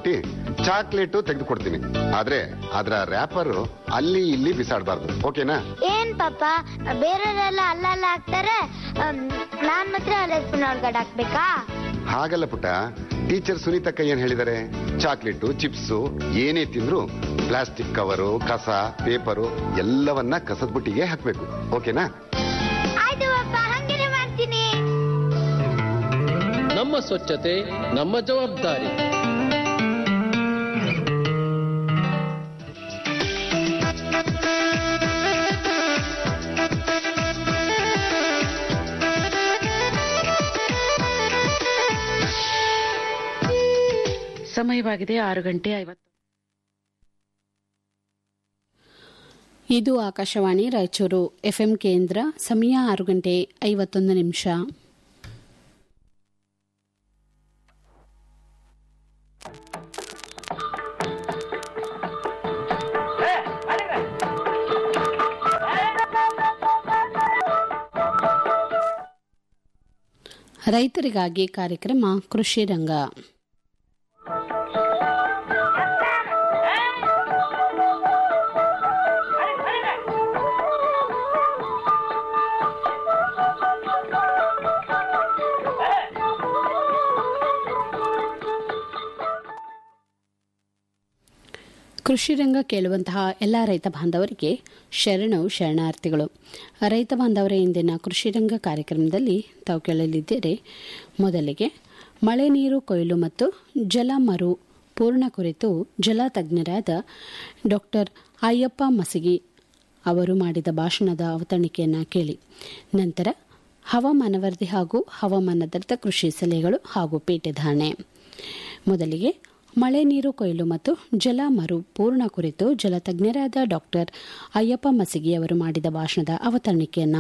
ಕೊಟ್ಟು ಚಾಕ್ಲೇಟು ತೆಗೆದು ಕೊಡ್ತೀನಿ ಆದ್ರೆ ಅದ್ರ ರ್ಯಾಪರ್ ಅಲ್ಲಿ ಇಲ್ಲಿ ಬಿಸಾಡಬಾರ್ದು ಓಕೆನಾ ಏನ್ ಪಾಪ ಬೇರೆಯವರೆಲ್ಲ ಅಲ್ಲಲ್ಲ ಹಾಕ್ತಾರೆ ಅಮ್, ನಾನ್ ಮಾತ್ರ ಅಲ್ಲೇ ಸ್ಪೂನ್ ಒಳಗಡೆ ಹಾಕ್ಬೇಕಾ ಹಾಗಲ್ಲ ಪುಟ್ಟ ಟೀಚರ್ ಸುನೀತಕ್ಕ ಏನ್ ಹೇಳಿದಾರೆ ಚಾಕ್ಲೇಟು ಚಿಪ್ಸು ಏನೇ ತಿಂದ್ರು ಪ್ಲಾಸ್ಟಿಕ್ ಕವರು ಕಸ ಪೇಪರು ಎಲ್ಲವನ್ನ ಕಸದ ಬುಟ್ಟಿಗೆ ಹಾಕ್ಬೇಕು ಓಕೆನಾ ಆಯ್ತು ಪಾಪ ಹಂಗೇನೆ ಮಾಡ್ತೀನಿ ನಮ್ಮ ಸ್ವಚ್ಛತೆ ನಮ್ಮ ಜವಾಬ್ದಾರಿ ಸಮಯವಾಗಿದೆ ಆರು ಗಂಟೆ ಐವತ್ತು ಇದು ಆಕಾಶವಾಣಿ ರಾಯಚೂರು ಎಫ್ಎಂ ಕೇಂದ್ರ ಸಮಯ ಆರು ಗಂಟೆ ಐವತ್ತೊಂದು ನಿಮಿಷ ರೈತರಿಗಾಗಿ ಕಾರ್ಯಕ್ರಮ ಕೃಷಿ ರಂಗ ಕೃಷಿ ರಂಗ ಕೇಳುವಂತಹ ಎಲ್ಲ ರೈತ ಬಾಂಧವರಿಗೆ ಶರಣು ಶರಣಾರ್ಥಿಗಳು ರೈತ ಬಾಂಧವರ ಇಂದಿನ ಕೃಷಿ ರಂಗ ಕಾರ್ಯಕ್ರಮದಲ್ಲಿ ತಾವು ಕೇಳಲಿದ್ದೀರಿ ಮೊದಲಿಗೆ ಮಳೆ ನೀರು ಕೊಯ್ಲು ಮತ್ತು ಜಲ ಮರು ಪೂರ್ಣ ಕುರಿತು ಜಲ ತಜ್ಞರಾದ ಡಾಕ್ಟರ್ ಅಯ್ಯಪ್ಪ ಮಸಗಿ ಅವರು ಮಾಡಿದ ಭಾಷಣದ ಅವತರಣಿಕೆಯನ್ನು ಕೇಳಿ ನಂತರ ಹವಾಮಾನ ವರದಿ ಹಾಗೂ ಹವಾಮಾನಾಧಾರಿತ ಕೃಷಿ ಸಲಹೆಗಳು ಹಾಗೂ ಪೇಟೆ ಧಾರಣೆ ಮೊದಲಿಗೆ ಮಳೆ ನೀರು ಕೊಯ್ಲು ಮತ್ತು ಜಲ ಮರು ಪೂರ್ಣ ಕುರಿತು ಜಲತಜ್ಞರಾದ ಡಾಕ್ಟರ್ ಅಯ್ಯಪ್ಪ ಮಸಿಗಿ ಅವರು ಮಾಡಿದ ಭಾಷಣದ ಅವತರಣಿಕೆಯನ್ನ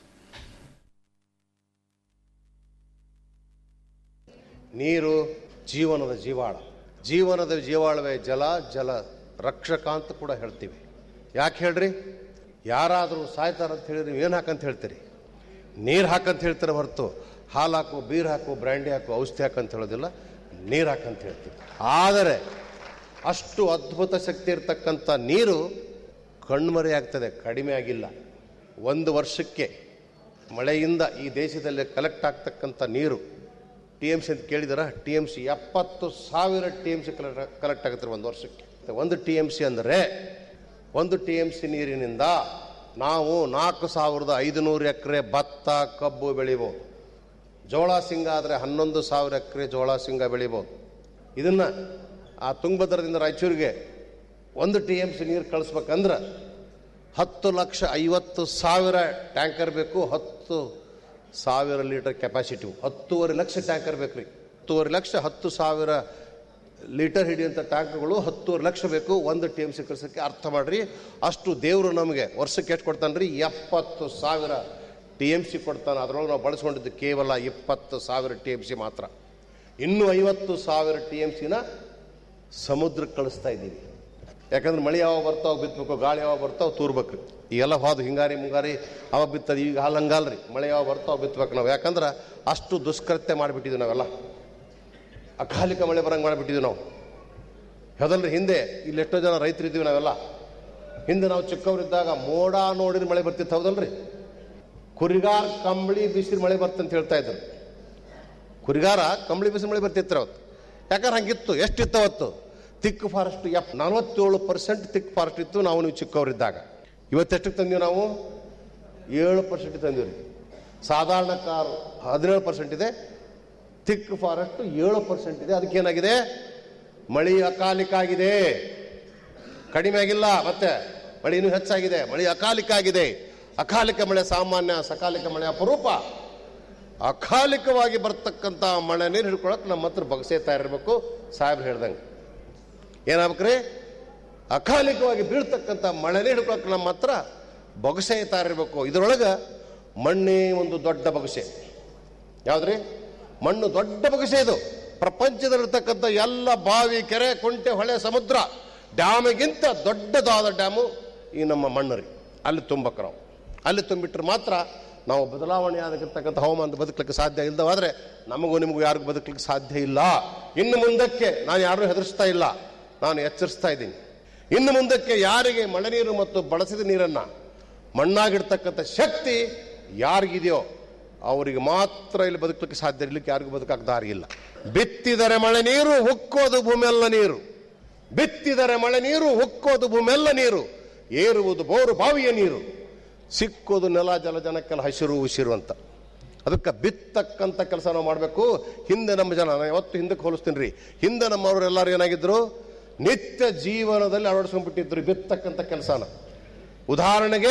ನೀರು ಜೀವನದ ಜೀವಾಳ ಜೀವನದ ಜೀವಾಳವೇ ಜಲ ಜಲ ರಕ್ಷಕ ಅಂತ ಕೂಡ ಹೇಳ್ತೀವಿ ಯಾಕೆ ಹೇಳ್ರಿ ಯಾರಾದರೂ ಸಾಯ್ತಾರ ಅಂತ ಹೇಳಿದ್ರೆ ನೀವು ಏನು ಹಾಕಂತ ಹೇಳ್ತೀರಿ ನೀರು ಹಾಕಂತ ಹೇಳ್ತಾರೆ ಹೊರತು ಹಾಲು ಹಾಕು ಬೀರ್ ಹಾಕು ಬ್ರ್ಯಾಂಡಿ ಹಾಕು ಔಷಧಿ ಹಾಕಂತ ಹೇಳೋದಿಲ್ಲ ನೀರು ಹಾಕಂತ ಹೇಳ್ತೀವಿ ಆದರೆ ಅಷ್ಟು ಅದ್ಭುತ ಶಕ್ತಿ ಇರತಕ್ಕಂಥ ನೀರು ಕಣ್ಮರೆ ಆಗ್ತದೆ ಕಡಿಮೆ ಆಗಿಲ್ಲ ಒಂದು ವರ್ಷಕ್ಕೆ ಮಳೆಯಿಂದ ಈ ದೇಶದಲ್ಲಿ ಕಲೆಕ್ಟ್ ಆಗ್ತಕ್ಕಂಥ ನೀರು ಟಿ ಎಮ್ ಸಿ ಅಂತ ಕೇಳಿದಾರ ಟಿ ಎಮ್ ಸಿ ಎಪ್ಪತ್ತು ಸಾವಿರ T M C collect collect ಆಗುತ್ತೆ ಒಂದು ವರ್ಷಕ್ಕೆ ಒಂದು ಟಿ ಎಮ್ ಸಿ ಅಂದರೆ ಒಂದು ಟಿ ಎಮ್ ಸಿ ನೀರಿನಿಂದ ನಾವು ನಾಲ್ಕು ಸಾವಿರದ ಐದುನೂರು ಎಕರೆ ಭತ್ತ ಕಬ್ಬು ಬೆಳಿಬೋದು ಜೋಳ ಸಿಂಗ ಆದರೆ ಹನ್ನೊಂದು ಸಾವಿರ ಎಕರೆ ಜೋಳ ಸಿಂಗ ಬೆಳಿಬೋದು ಇದನ್ನು ಆ ತುಂಗಭದ್ರದಿಂದ ರಾಯಚೂರಿಗೆ ಒಂದು ಟಿ ಎಮ್ ಸಿ ನೀರು ಕಳಿಸ್ಬೇಕಂದ್ರೆ ಹತ್ತು ಲಕ್ಷ ಐವತ್ತು ಸಾವಿರ ಟ್ಯಾಂಕರ್ ಬೇಕು ಹತ್ತು ಸಾವಿರ ಲೀಟರ್ ಕೆಪಾಸಿಟಿ ಹತ್ತೂವರೆ ಲಕ್ಷ ಟ್ಯಾಂಕರ್ ಬೇಕು ರೀ ಹತ್ತೂವರೆ ಲಕ್ಷ ಹತ್ತು ಸಾವಿರ ಲೀಟರ್ ಹಿಡಿಯುವಂಥ ಟ್ಯಾಂಕರ್ಗಳು ಹತ್ತೂವರೆ ಲಕ್ಷ ಬೇಕು ಒಂದು ಟಿ ಎಮ್ ಸಿ ಕಳ್ಸೋಕ್ಕೆ ಅರ್ಥ ಮಾಡ್ರಿ ಅಷ್ಟು ದೇವರು ನಮಗೆ ವರ್ಷಕ್ಕೆ ಎಷ್ಟು ಕೊಡ್ತಾನೆ ರೀ ಎಪ್ಪತ್ತು ಸಾವಿರ ಟಿ ಎಮ್ ಸಿ ಕೊಡ್ತಾನೆ ಅದರೊಳಗೆ ನಾವು ಬಳಸ್ಕೊಂಡಿದ್ದು ಕೇವಲ ಇಪ್ಪತ್ತು ಸಾವಿರ ಟಿ ಎಮ್ ಸಿ ಮಾತ್ರ ಇನ್ನೂ ಐವತ್ತು ಸಾವಿರ ಟಿ ಎಮ್ ಸಿನ ಸಮುದ್ರಕ್ಕೆ ಕಳಿಸ್ತಾ ಇದ್ದೀವಿ ಯಾಕಂದ್ರೆ ಮಳೆ ಯಾವಾಗ ಬರ್ತಾವ ಬಿತ್ತಬೇಕು ಗಾಳಿ ಯಾವಾಗ ಬರ್ತಾವ ತೂರ್ಬೇಕು ಈಗೆಲ್ಲ ಹೋದ ಹಿಂಗಾರಿ ಮುಂಗಾರಿ ಅವಾಗ ಬಿತ್ತದ ಈಗ ಹಾಲು ಹಂಗಲ್ರಿ ಮಳೆ ಯಾವಾಗ ಬರ್ತಾವ ಬಿತ್ತಬೇಕು ನಾವು ಯಾಕಂದ್ರೆ ಅಷ್ಟು ದುಷ್ಕೃತ್ಯ ಮಾಡಿಬಿಟ್ಟಿದ್ವಿ ನಾವೆಲ್ಲ ಅಕಾಲಿಕ ಮಳೆ ಬರಂಗೆ ಮಾಡಿಬಿಟ್ಟಿದ್ವಿ ನಾವು ಹೌದಲ್ರಿ ಹಿಂದೆ ಇಲ್ಲಿ ಎಷ್ಟೋ ಜನ ರೈತರಿದ್ದೀವಿ ನಾವೆಲ್ಲ ಹಿಂದೆ ನಾವು ಚಿಕ್ಕವರಿದ್ದಾಗ ಮೋಡ ನೋಡಿದ್ರೆ ಮಳೆ ಬರ್ತಿತ್ತು ಹೌದಲ್ರಿ ಕುರಿಗಾರ್ ಕಂಬಳಿ ಬಿಸಿಲು ಮಳೆ ಬರ್ತಂತ ಹೇಳ್ತಾ ಇದ್ರು ಕುರಿಗಾರ ಕಂಬಳಿ ಬಿಸಿಲು ಮಳೆ ಬರ್ತಿತ್ತು ಅವತ್ತು ಯಾಕಂದ್ರೆ ಹಂಗಿತ್ತು ಎಷ್ಟಿತ್ತು ಅವತ್ತು ತಿಕ್ ಫಾರೆಸ್ಟ್ ಎಪ್ ನಲವತ್ತೇಳು ಪರ್ಸೆಂಟ್ ತಿಕ್ ಫಾರೆಸ್ಟ್ ಇತ್ತು ನಾವು ನೀವು ಚಿಕ್ಕವರಿದ್ದಾಗ ಇವತ್ತೆಷ್ಟಕ್ಕೆ ತಂದೀವಿ ನಾವು ಏಳು ಪರ್ಸೆಂಟ್ ತಂದೀವಿ ಸಾಧಾರಣ ಕಾರ್ ಹದಿನೇಳು ಪರ್ಸೆಂಟ್ ಇದೆ ಥಿಕ್ ಫಾರೆಸ್ಟ್ ಏಳು ಪರ್ಸೆಂಟ್ ಇದೆ ಅದಕ್ಕೇನಾಗಿದೆ ಮಳಿ ಅಕಾಲಿಕ ಆಗಿದೆ ಕಡಿಮೆ ಆಗಿಲ್ಲ ಮತ್ತೆ ಮಳೆ ಇನ್ನೂ ಹೆಚ್ಚಾಗಿದೆ ಮಳೆ ಅಕಾಲಿಕ ಆಗಿದೆ ಅಕಾಲಿಕ ಮಳೆ ಸಾಮಾನ್ಯ ಸಕಾಲಿಕ ಮಳೆ ಅಪರೂಪ ಅಕಾಲಿಕವಾಗಿ ಬರ್ತಕ್ಕಂಥ ಮಳೆ ನೀರು ಹಿಡ್ಕೊಳಕ್ಕೆ ನಮ್ಮ ಹತ್ರ ಬಗಸೇತಾ ಇರಬೇಕು ಸಾಹೇಬ್ರು ಹೇಳ್ದಂಗೆ ಏನಾಗ್ಬೇಕ್ರಿ ಅಕಾಲಿಕವಾಗಿ ಬೀಳ್ತಕ್ಕಂಥ ಮಳೆ ನೀರು ಹಿಡ್ಕೊಳಕ್ಕೆ ನಮ್ಮ ಹತ್ರ ಬೊಗಸೆಯ್ತಾ ಇರಬೇಕು ಇದರೊಳಗೆ ಮಣ್ಣೇ ಒಂದು ದೊಡ್ಡ ಬೊಗಸೆ ಯಾವ್ದ್ರಿ ಮಣ್ಣು ದೊಡ್ಡ ಬೊಗಸೆ ಇದು ಪ್ರಪಂಚದಲ್ಲಿರ್ತಕ್ಕಂಥ ಎಲ್ಲ ಬಾವಿ ಕೆರೆ ಕುಂಟೆ ಹೊಳೆ ಸಮುದ್ರ ಡ್ಯಾಮಿಗಿಂತ ದೊಡ್ಡದಾದ ಡ್ಯಾಮು ಈ ನಮ್ಮ ಮಣ್ಣು ರೀ ಅಲ್ಲಿ ತುಂಬಕ್ಕೆ ನಾವು ಅಲ್ಲಿ ತುಂಬಿಟ್ರೆ ಮಾತ್ರ ನಾವು ಬದಲಾವಣೆ ಆಗಿರ್ತಕ್ಕಂಥ ಹವಾಮಾನ ಬದುಕಲಿಕ್ಕೆ ಸಾಧ್ಯ ಇಲ್ಲದವಾದ್ರೆ ನಮಗೂ ನಿಮಗೂ ಯಾರಿಗೂ ಬದುಕಲಿಕ್ಕೆ ಸಾಧ್ಯ ಇಲ್ಲ ಇನ್ನು ಮುಂದಕ್ಕೆ ನಾನು ಯಾರನ್ನೂ ಹೆದರಿಸ್ತಾ ಇಲ್ಲ ನಾನು ಎಚ್ಚರಿಸ್ತಾ ಇದ್ದೀನಿ ಇನ್ನು ಮುಂದಕ್ಕೆ ಯಾರಿಗೆ ಮಳೆ ನೀರು ಮತ್ತು ಬಳಸಿದ ನೀರನ್ನ ಮಣ್ಣಾಗಿಡ್ತಕ್ಕಂಥ ಶಕ್ತಿ ಯಾರಿಗಿದೆಯೋ ಅವರಿಗೆ ಮಾತ್ರ ಇಲ್ಲಿ ಬದುಕಲಿಕ್ಕೆ ಸಾಧ್ಯ ಇರಲಿಕ್ಕೆ ಯಾರಿಗೂ ಬದುಕಕ್ಕೆ ದಾರಿ ಇಲ್ಲ ಬಿತ್ತಿದರೆ ಮಳೆ ನೀರು ಉಕ್ಕೋದು ಭೂಮಿಯೆಲ್ಲ ನೀರು ಬಿತ್ತಿದರೆ ಮಳೆ ನೀರು ಉಕ್ಕೋದು ಭೂಮಿಯೆಲ್ಲ ನೀರು ಏರುವುದು ಬೋರು ಬಾವಿಯ ನೀರು ಸಿಕ್ಕೋದು ನೆಲ ಜಲ ಜನಕ್ಕೆಲ್ಲ ಹಸಿರು ಉಸಿರು ಅಂತ ಅದಕ್ಕೆ ಬಿತ್ತಕ್ಕಂಥ ಕೆಲಸ ನಾವು ಮಾಡಬೇಕು ಹಿಂದೆ ನಮ್ಮ ಜನ ನಾನು ಯಾವತ್ತು ಹಿಂದಕ್ಕೆ ಹೋಲಿಸ್ತೀನಿ ರೀ ಹಿಂದೆ ನಮ್ಮವರು ಎಲ್ಲರೂ ಏನಾಗಿದ್ರು ನಿತ್ಯ ಜೀವನದಲ್ಲಿ ಅಳವಡಿಸ್ಕೊಂಡ್ಬಿಟ್ಟಿದ್ರು ಬಿತ್ತಕ್ಕಂಥ ಕೆಲಸನ ಉದಾಹರಣೆಗೆ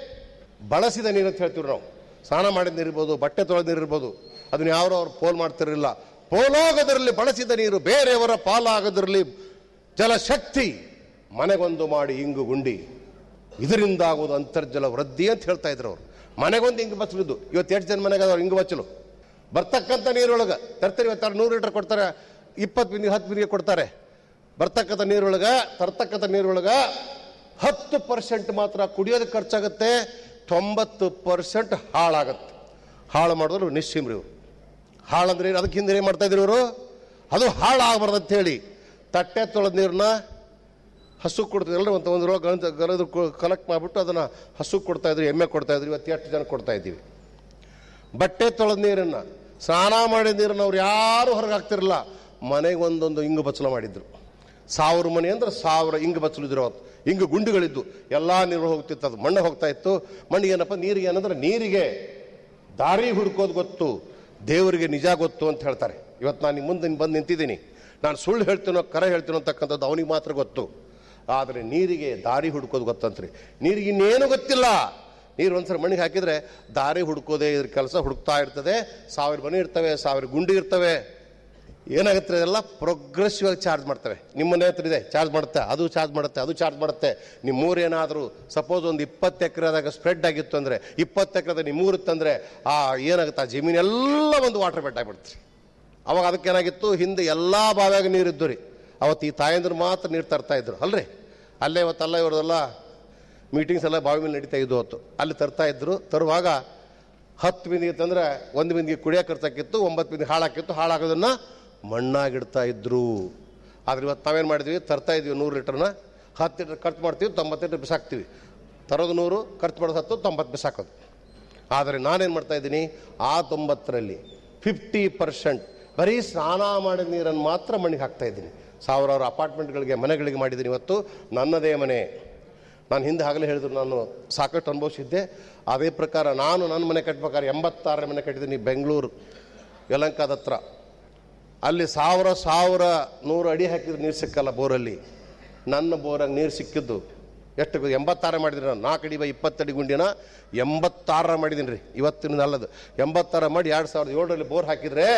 ಬಳಸಿದ ನೀರು ಅಂತ ಹೇಳ್ತೀವಿ ನಾವು ಸ್ನಾನ ಮಾಡಿದ ನೀರಿರ್ಬೋದು ಬಟ್ಟೆ ತೊಳೆದ ನೀರಿರ್ಬೋದು ಅದನ್ನ ಯಾರು ಅವ್ರು ಪೋಲ್ ಮಾಡ್ತಿರಲಿಲ್ಲ ಪೋಲಾಗದರಲ್ಲಿ ಬಳಸಿದ ನೀರು ಬೇರೆಯವರ ಪಾಲಾಗದಿರಲಿ ಜಲಶಕ್ತಿ ಮನೆಗೊಂದು ಮಾಡಿ ಇಂಗು ಗುಂಡಿ ಇದರಿಂದ ಆಗೋದು ಅಂತರ್ಜಲ ವೃದ್ಧಿ ಅಂತ ಹೇಳ್ತಾ ಇದ್ರು ಅವರು ಮನೆಗೊಂದು ಇಂಗು ಬಚ್ಚಲಿದ್ದು ಇವತ್ತು ಎಷ್ಟು ಜನ ಮನೆಗೆ ಅದಾವ ಇಂಗು ಬಚ್ಚಲು ಬರ್ತಕ್ಕಂಥ ನೀರೊಳಗೆ ತರ್ತಾರೆ ಇವತ್ತು ನೂರು ಲೀಟರ್ ಕೊಡ್ತಾರೆ ಇಪ್ಪತ್ತು ಬಿಂದಿಗೆ ಹತ್ತು ಬಿಂದಿಗೆ ಕೊಡ್ತಾರೆ ಬರ್ತಕ್ಕಂಥ ನೀರೊಳಗ ತರ್ತಕ್ಕಂಥ ನೀರೊಳಗ ಹತ್ತು ಪರ್ಸೆಂಟ್ ಮಾತ್ರ ಕುಡಿಯೋದಕ್ಕೆ ಖರ್ಚಾಗುತ್ತೆ ತೊಂಬತ್ತು ಪರ್ಸೆಂಟ್ ಹಾಳಾಗತ್ತೆ ಹಾಳು ಮಾಡಿದ್ರು ನಿಶ್ಚಿಮ್ರಿ ಇವರು ಹಾಳಂದ್ರೆ ಏನು? ಅದಕ್ಕೆ ಹಿಂದೆ ಏನು ಮಾಡ್ತಾ ಇದ್ರು ಇವರು ಅದು ಹಾಳಾಗಬಾರ್ದು ಅಂತ ಹೇಳಿ ತಟ್ಟೆ ತೊಳೆದ ನೀರನ್ನ ಹಸು ಕೊಡ್ತಿದ್ರಲ್ಲ ಒಂದು ಒಂದು ರೋಗ ಗಲದು ಕಲೆಕ್ಟ್ ಮಾಡಿಬಿಟ್ಟು ಅದನ್ನು ಹಸು ಕೊಡ್ತಾ ಇದ್ರು ಎಮ್ಮೆ ಕೊಡ್ತಾ ಇದ್ರು ಇವತ್ತು ಎಷ್ಟು ಜನ ಕೊಡ್ತಾ ಇದ್ದೀವಿ ಬಟ್ಟೆ ತೊಳೆದ ನೀರನ್ನು ಸ್ನಾನ ಮಾಡಿದ ನೀರನ್ನು ಅವ್ರು ಯಾರು ಹೊರಗೆ ಹಾಕ್ತಿರಲಿಲ್ಲ ಮನೆಗೆ ಒಂದೊಂದು ಇಂಗು ಬಚ್ಚಲ ಮಾಡಿದ್ರು ಸಾವಿರ ಮನೆ ಅಂದ್ರೆ ಸಾವಿರ ಇಂಗು ಬಚ್ಚಲಿದ್ರು ಅವತ್ತು ಇಂಗು ಗುಂಡಿಗಳಿದ್ದು ಎಲ್ಲ ನೀರು ಹೋಗ್ತಿತ್ತು ಅದು ಮಣ್ಣು ಹೋಗ್ತಾ ಇತ್ತು ಮಣ್ಣಿಗೆ ಏನಪ್ಪ ನೀರಿಗೆ ಏನಂದ್ರೆ ನೀರಿಗೆ ದಾರಿ ಹುಡ್ಕೋದು ಗೊತ್ತು ದೇವರಿಗೆ ನಿಜ ಗೊತ್ತು ಅಂತ ಹೇಳ್ತಾರೆ ಇವತ್ತು ನಾನು ನಿಮ್ಮ ಮುಂದೆ ಬಂದು ನಿಂತಿದ್ದೀನಿ ನಾನು ಸುಳ್ಳು ಹೇಳ್ತೀನೋ ಕರೆ ಹೇಳ್ತೀನೋ ಅಂತಕ್ಕಂಥದ್ದು ಅವನಿಗೆ ಮಾತ್ರ ಗೊತ್ತು ಆದರೆ ನೀರಿಗೆ ದಾರಿ ಹುಡ್ಕೋದು ಗೊತ್ತಂತ್ರಿ ನೀರಿಗೆ ಇನ್ನೇನು ಗೊತ್ತಿಲ್ಲ ನೀರು ಒಂದ್ಸರಿ ಮಣ್ಣಿಗೆ ಹಾಕಿದ್ರೆ ದಾರಿ ಹುಡ್ಕೋದೇ ಇದ್ರ ಕೆಲಸ ಹುಡುಕ್ತಾ ಇರ್ತದೆ ಸಾವಿರ ಮನೆ ಇರ್ತವೆ ಸಾವಿರ ಗುಂಡಿ ಇರ್ತವೆ ಏನಾಗುತ್ತೆ ಅದೆಲ್ಲ ಪ್ರೋಗ್ರೆಸಿವ್ ಆಗಿ ಚಾರ್ಜ್ ಮಾಡ್ತವೆ ನಿಮ್ಮ ಮನೆ ಹತ್ರ ಇದೆ ಚಾರ್ಜ್ ಮಾಡುತ್ತೆ ಅದು ಚಾರ್ಜ್ ಮಾಡುತ್ತೆ ಅದು ಚಾರ್ಜ್ ಮಾಡುತ್ತೆ ನಿಮ್ಮ ಊರು ಏನಾದರೂ ಸಪೋಸ್ ಒಂದು ಇಪ್ಪತ್ತು ಎಕರೆದಾಗ ಸ್ಪ್ರೆಡ್ ಆಗಿತ್ತು ಅಂದರೆ ಇಪ್ಪತ್ತು ಎಕರೆದ ನಿಮ್ಮ ಊರು ಇತ್ತಂದ್ರೆ ಆ ಏನಾಗುತ್ತೆ ಆ ಜಮೀನೆಲ್ಲ ಒಂದು ವಾಟರ್ ಬೆಡ್ ಆಗಿಬಿಡ್ತೀರಿ ಅವಾಗ ಅದಕ್ಕೆ ಏನಾಗಿತ್ತು ಹಿಂದೆ ಎಲ್ಲ ಬಾವ್ಯಾಗ ನೀರಿದ್ದು ರೀ ಅವತ್ತು ಈ ತಾಯಂದ್ರು ಮಾತ್ರ ನೀರು ತರ್ತಾ ಇದ್ರು ಅಲ್ರಿ ಅಲ್ಲೇ ಇವತ್ತಲ್ಲ ಇವ್ರದೆಲ್ಲ ಮೀಟಿಂಗ್ಸ್ ಎಲ್ಲ ಬಾವಿ ಮೇಲೆ ನಡೀತಾ ಇದ್ದು ಹೊತ್ತು ಅಲ್ಲಿ ತರ್ತಾ ಇದ್ರು ತರುವಾಗ ಹತ್ತು ಬಿಂದಿಗೆ ತಂದ್ರೆ ಒಂದು ಬಿಂದಿಗೆ ಕುಡಿಯೋಕೆ ಖರ್ಚಾಕಿತ್ತು ಒಂಬತ್ತು ಬಿಂದಿಗೆ ಹಾಳಾಕಿತ್ತು ಹಾಳಾಗೋದನ್ನ ಮಣ್ಣಾಗಿಡ್ತಾ ಇದ್ರು ಆದ್ರೆ ಇವತ್ತು ನಾವೇನು ಮಾಡಿದ್ವಿ ತರ್ತಾ ಇದ್ವಿ ನೂರು ಲೀಟರ್ನ ಹತ್ತು ಲೀಟರ್ ಖರ್ಚು ಮಾಡ್ತೀವಿ ತೊಂಬತ್ತು ಲೀಟರ್ ಬಿಸಾಕ್ತೀವಿ ತರೋದು ನೂರು ಖರ್ಚು ಮಾಡೋದು ಹತ್ತು ತೊಂಬತ್ತು ಬಿಸಾಕೋದು ಆದರೆ ನಾನೇನು ಮಾಡ್ತಾ ಇದ್ದೀನಿ ಆ ತೊಂಬತ್ತರಲ್ಲಿ ಫಿಫ್ಟಿ ಪರ್ಸೆಂಟ್ ಬರೀ ಸ್ನಾನ ಮಾಡಿದ ನೀರನ್ನು ಮಾತ್ರ ಮಣ್ಣಿಗೆ ಹಾಕ್ತಾ ಇದ್ದೀನಿ ಸಾವಿರಾರು ಅಪಾರ್ಟ್ಮೆಂಟ್ಗಳಿಗೆ ಮನೆಗಳಿಗೆ ಮಾಡಿದ್ದೀನಿ ಇವತ್ತು ನನ್ನದೇ ಮನೆ ನಾನು ಹಿಂದೆ ಆಗಲೇ ಹೇಳಿದ್ರು ನಾನು ಸಾಕಷ್ಟು ಅನುಭವಿಸಿದ್ದೆ ಅದೇ ಪ್ರಕಾರ ನಾನು ನನ್ನ ಮನೆ ಕಟ್ಬೇಕಾದ್ರೆ ಎಂಬತ್ತಾರನೇ ಮನೆ ಕಟ್ಟಿದ್ದೀನಿ ಬೆಂಗಳೂರು ಯಲಂಕಾದ ಹತ್ರ ಅಲ್ಲಿ ಸಾವಿರ ಸಾವಿರ ನೂರು ಅಡಿ ಹಾಕಿದ್ರೆ ನೀರು ಸಿಕ್ಕಲ್ಲ ಬೋರಲ್ಲಿ ನನ್ನ ಬೋರಾಗ ನೀರು ಸಿಕ್ಕಿದ್ದು ಎಷ್ಟು ಗೊ- ಎಂಬತ್ತಾರ ಮಾಡಿದ್ರಿ ನಾನು ನಾಲ್ಕು ಅಡಿ ಬೈ ಇಪ್ಪತ್ತಡಿ ಗುಂಡಿನ ಎಂಬತ್ತಾರ ಮಾಡಿದ್ದೀನಿ ರೀ ಇವತ್ತಿನ ಅಲ್ಲದು ಎಂಬತ್ತಾರ ಮಾಡಿ ಎರಡು ಸಾವಿರದ ಏಳರಲ್ಲಿ ಬೋರ್ ಹಾಕಿದ್ರೆ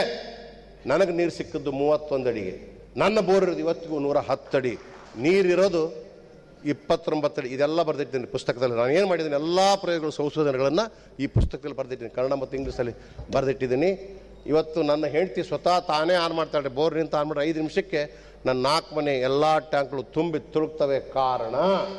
ನನಗೆ ನೀರು ಸಿಕ್ಕಿದ್ದು ಮೂವತ್ತೊಂದು ಅಡಿಗೆ ನನ್ನ ಬೋರ್ ಇರೋದು ಇವತ್ತಿಗೂ ನೂರ ಹತ್ತಡಿ ನೀರಿರೋದು ಇಪ್ಪತ್ತೊಂಬತ್ತಡಿ ಇದೆಲ್ಲ ಬರೆದಿಟ್ಟಿದ್ದೀನಿ ಪುಸ್ತಕದಲ್ಲಿ ನಾನು ಏನು ಮಾಡಿದ್ದೀನಿ ಎಲ್ಲ ಪ್ರಯೋಗಗಳು ಸಂಶೋಧನೆಗಳನ್ನು ಈ ಪುಸ್ತಕದಲ್ಲಿ ಬರೆದಿದ್ದೀನಿ ಕನ್ನಡ ಮತ್ತು ಇಂಗ್ಲೀಷಲ್ಲಿ ಬರೆದಿಟ್ಟಿದ್ದೀನಿ ಇವತ್ತು ನನ್ನ ಹೆಂಡತಿ ಸ್ವತಃ ತಾನೇ ಆನ್ ಮಾಡ್ತಾಳೆ ಬೋರ್ ನಿಂತ ಆನ್ ಮಾಡಿ ಐದು ನಿಮಿಷಕ್ಕೆ ನನ್ನ ನಾಲ್ಕು ಮನೆ ಎಲ್ಲ ಟ್ಯಾಂಕ್ಗಳು ತುಂಬಿ ತುಳುಕ್ತವೆ ಕಾರಣ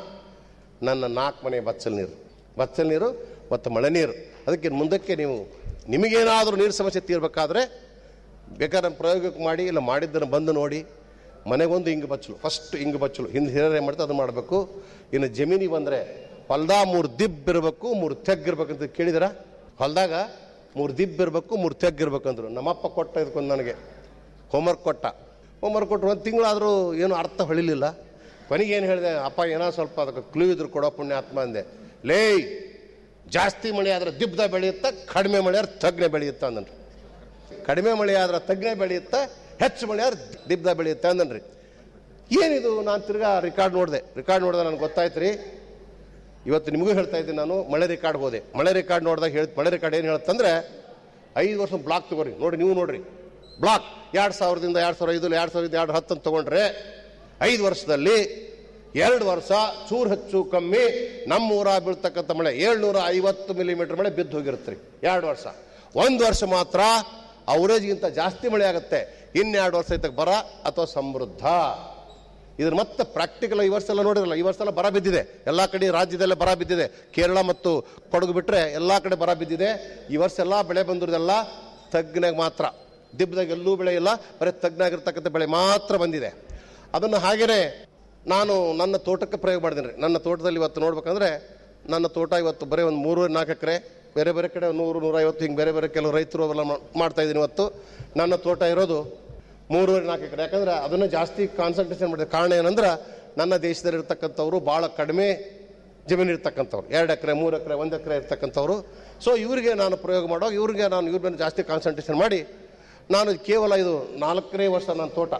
ನನ್ನ ನಾಲ್ಕು ಮನೆ ಬಚ್ಚಲ್ ನೀರು ಬಚ್ಚಲ್ ನೀರು ಮತ್ತು ಮಳೆ ನೀರು ಅದಕ್ಕೆ ಮುಂದಕ್ಕೆ ನೀವು ನಿಮಗೇನಾದರೂ ನೀರು ಸಮಸ್ಯೆ ತೀರ್ಬೇಕಾದ್ರೆ ಬೇಕಾದ್ರೆ ನಮ್ಮ ಪ್ರಯೋಗಕ್ಕೆ ಮಾಡಿ ಇಲ್ಲ ಮಾಡಿದ್ದನ್ನು ಬಂದು ನೋಡಿ ಮನೆಗೊಂದು ಇಂಗು ಬಚ್ಚಲು ಫಸ್ಟ್ ಇಂಗು ಬಚ್ಚಲು ಹಿಂದೆ ಹಿರಿಯರು ಏನು ಮಾಡ್ತಾರೆ ಅದು ಮಾಡಬೇಕು ಇನ್ನು ಜಮೀನಿಗೆ ಬಂದರೆ ಹೊಲ್ದ ಮೂರು ದಿಬ್ ಇರಬೇಕು ಮೂರು ತೆಗ್ ಇರ್ಬೇಕಂತ ಕೇಳಿದಿರ ಹೊಲ್ದಾಗ ಮೂರು ದಿಬ್ ಇರಬೇಕು ಮೂರು ತೆಗ್ ಇರ್ಬೇಕಂದ್ರು ನಮ್ಮಪ್ಪ ಕೊಟ್ಟ ಇದಕ್ಕೊಂದು ನನಗೆ ಹೋಮ್ವರ್ಕ್ ಕೊಟ್ಟ ಹೋಮ್ವರ್ಕ್ ಕೊಟ್ಟರು ಒಂದು ತಿಂಗಳಾದರೂ ಏನು ಅರ್ಥ ಹೊಳಿಲಿಲ್ಲ ಕೊನೆಗೆ ಏನು ಹೇಳಿದೆ ಅಪ್ಪ ಏನೋ ಸ್ವಲ್ಪ ಅದಕ್ಕೆ ಕ್ಲೂ ಇದ್ರು ಕೊಡೋ ಪುಣ್ಯಾತ್ಮ ಅಂದೆ ಲೇಯ್ ಜಾಸ್ತಿ ಮಳೆ ಆದ್ರೆ ದಿಬ್ದ ಬೆಳೆಯುತ್ತಾ ಕಡಿಮೆ ಮಳೆ ಆದ್ರೆ ತಗ್ನೆ ಬೆಳೆಯುತ್ತಾ ಅಂದನ್ರಿ ಕಡಿಮೆ ಮಳೆ ಆದ್ರೆ ತಗ್ನೆ ಬೆಳೆಯುತ್ತಾ ಹೆಚ್ಚು ಮಳೆ ಆದ್ರೆ ದಿಬ್ದ ಬೆಳೆಯುತ್ತೆ ಅಂದನ್ರಿ ಏನಿದು ನಾನು ತಿರ್ಗಾ ರೆಕಾರ್ಡ್ ನೋಡಿದೆ ರೆಕಾರ್ಡ್ ನೋಡಿದೆ ನನಗೆ ಗೊತ್ತಾಯ್ತು ರೀ ಇವತ್ತು ನಿಮಗೂ ಹೇಳ್ತಾ ಇದ್ದೀನಿ ನಾನು ಮಳೆ ರೆಕಾರ್ಡ್ ಹೋದೆ ಮಳೆ ರೆಕಾರ್ಡ್ ನೋಡಿದಾಗ ಹೇಳಿ ಮಳೆ ರೆಕಾರ್ಡ್ ಏನು ಹೇಳುತ್ತಂದ್ರೆ ಐದು ವರ್ಷ ಬ್ಲಾಕ್ ತಗೋರಿ ನೋಡಿ ನೀವು ನೋಡ್ರಿ ಬ್ಲಾಕ್ ಎರಡು ಸಾವಿರದಿಂದ ಎರಡು ಸಾವಿರ ಐದು ಎರಡು ಸಾವಿರದ ಎರಡು ಹತ್ತು ಅಂತ ತಗೊಂಡ್ರೆ ಐದು ವರ್ಷದಲ್ಲಿ ಎರಡು ವರ್ಷ ಚೂರು ಹೆಚ್ಚು ಕಮ್ಮಿ ನಮ್ಮ ಊರ ಬೀಳ್ತಕ್ಕಂಥ ಮಳೆ ಏಳ್ನೂರ ಐವತ್ತು ಮಿಲಿಮೀಟರ್ ಮಳೆ ಬಿದ್ದು ಹೋಗಿರುತ್ತೆ ರೀ ಎರಡು ವರ್ಷ ಒಂದು ವರ್ಷ ಮಾತ್ರ ಅವರೇಜ್ಗಿಂತ ಜಾಸ್ತಿ ಮಳೆ ಆಗುತ್ತೆ ಇನ್ನೆರಡು ವರ್ಷ ಇದ್ದಕ್ಕೆ ಬರ ಅಥವಾ ಸಮೃದ್ಧ ಇದ್ರ ಮತ್ತೆ ಪ್ರಾಕ್ಟಿಕಲ್ ಈ ವರ್ಷ ಎಲ್ಲ ನೋಡಿರಲ್ಲ ಈ ವರ್ಷ ಎಲ್ಲ ಬರ ಬಿದ್ದಿದೆ ಎಲ್ಲ ಕಡೆ ರಾಜ್ಯದಲ್ಲೇ ಬರ ಬಿದ್ದಿದೆ ಕೇರಳ ಮತ್ತು ಕೊಡಗು ಬಿಟ್ಟರೆ ಎಲ್ಲ ಕಡೆ ಬರ ಬಿದ್ದಿದೆ ಈ ವರ್ಷ ಎಲ್ಲ ಬೆಳೆ ಬಂದಿರೋದೆಲ್ಲ ತಗ್ನಾಗ ಮಾತ್ರ ದಿಬ್ಬದಾಗ ಎಲ್ಲೂ ಬೆಳೆ ಇಲ್ಲ ಬರೀ ತಗ್ನಾಗಿರ್ತಕ್ಕಂಥ ಬೆಳೆ ಮಾತ್ರ ಬಂದಿದೆ ಅದನ್ನು ಹಾಗೇನೆ ನಾನು ನನ್ನ ತೋಟಕ್ಕೆ ಪ್ರಯೋಗ ಮಾಡಿದ್ದೀನಿ ನನ್ನ ತೋಟದಲ್ಲಿ ಇವತ್ತು ನೋಡ್ಬೇಕಂದ್ರೆ ನನ್ನ ತೋಟ ಇವತ್ತು ಬರೀ ಒಂದು ಮೂರು ನಾಲ್ಕು ಎಕರೆ ಬೇರೆ ಬೇರೆ ಕಡೆ ನೂರು ನೂರೈವತ್ತು ಹಿಂಗೆ ಬೇರೆ ಬೇರೆ ಕೆಲವು ರೈತರು ಅವೆಲ್ಲ ಮಾ- ಮಾಡ್ತಾ ಇದ್ದೀನಿ ಇವತ್ತು ನನ್ನ ತೋಟ ಇರೋದು ಮೂರುವರೆ ನಾಲ್ಕು ಎಕರೆ ಯಾಕಂದ್ರೆ ಅದನ್ನು ಜಾಸ್ತಿ ಕಾನ್ಸಂಟ್ರೇಷನ್ ಮಾಡಿದೆ ಕಾರಣ ಏನಂದ್ರೆ ನನ್ನ ದೇಶದಲ್ಲಿ ಇರ್ತಕ್ಕಂಥವ್ರು ಭಾಳ ಕಡಿಮೆ ಜಮೀನು ಇರ್ತಕ್ಕಂಥವ್ರು ಎರಡು ಎಕರೆ ಮೂರು ಎಕರೆ ಒಂದು ಎಕರೆ ಇರ್ತಕ್ಕಂಥವ್ರು ಸೊ ಇವರಿಗೆ ನಾನು ಪ್ರಯೋಗ ಮಾಡೋ ಇವ್ರಿಗೆ ನಾನು ಇವ್ರ ಮೇಲೆ ಜಾಸ್ತಿ ಕಾನ್ಸಂಟ್ರೇಷನ್ ಮಾಡಿ ನಾನು ಕೇವಲ ಇದು ನಾಲ್ಕನೇ ವರ್ಷ ನನ್ನ ತೋಟ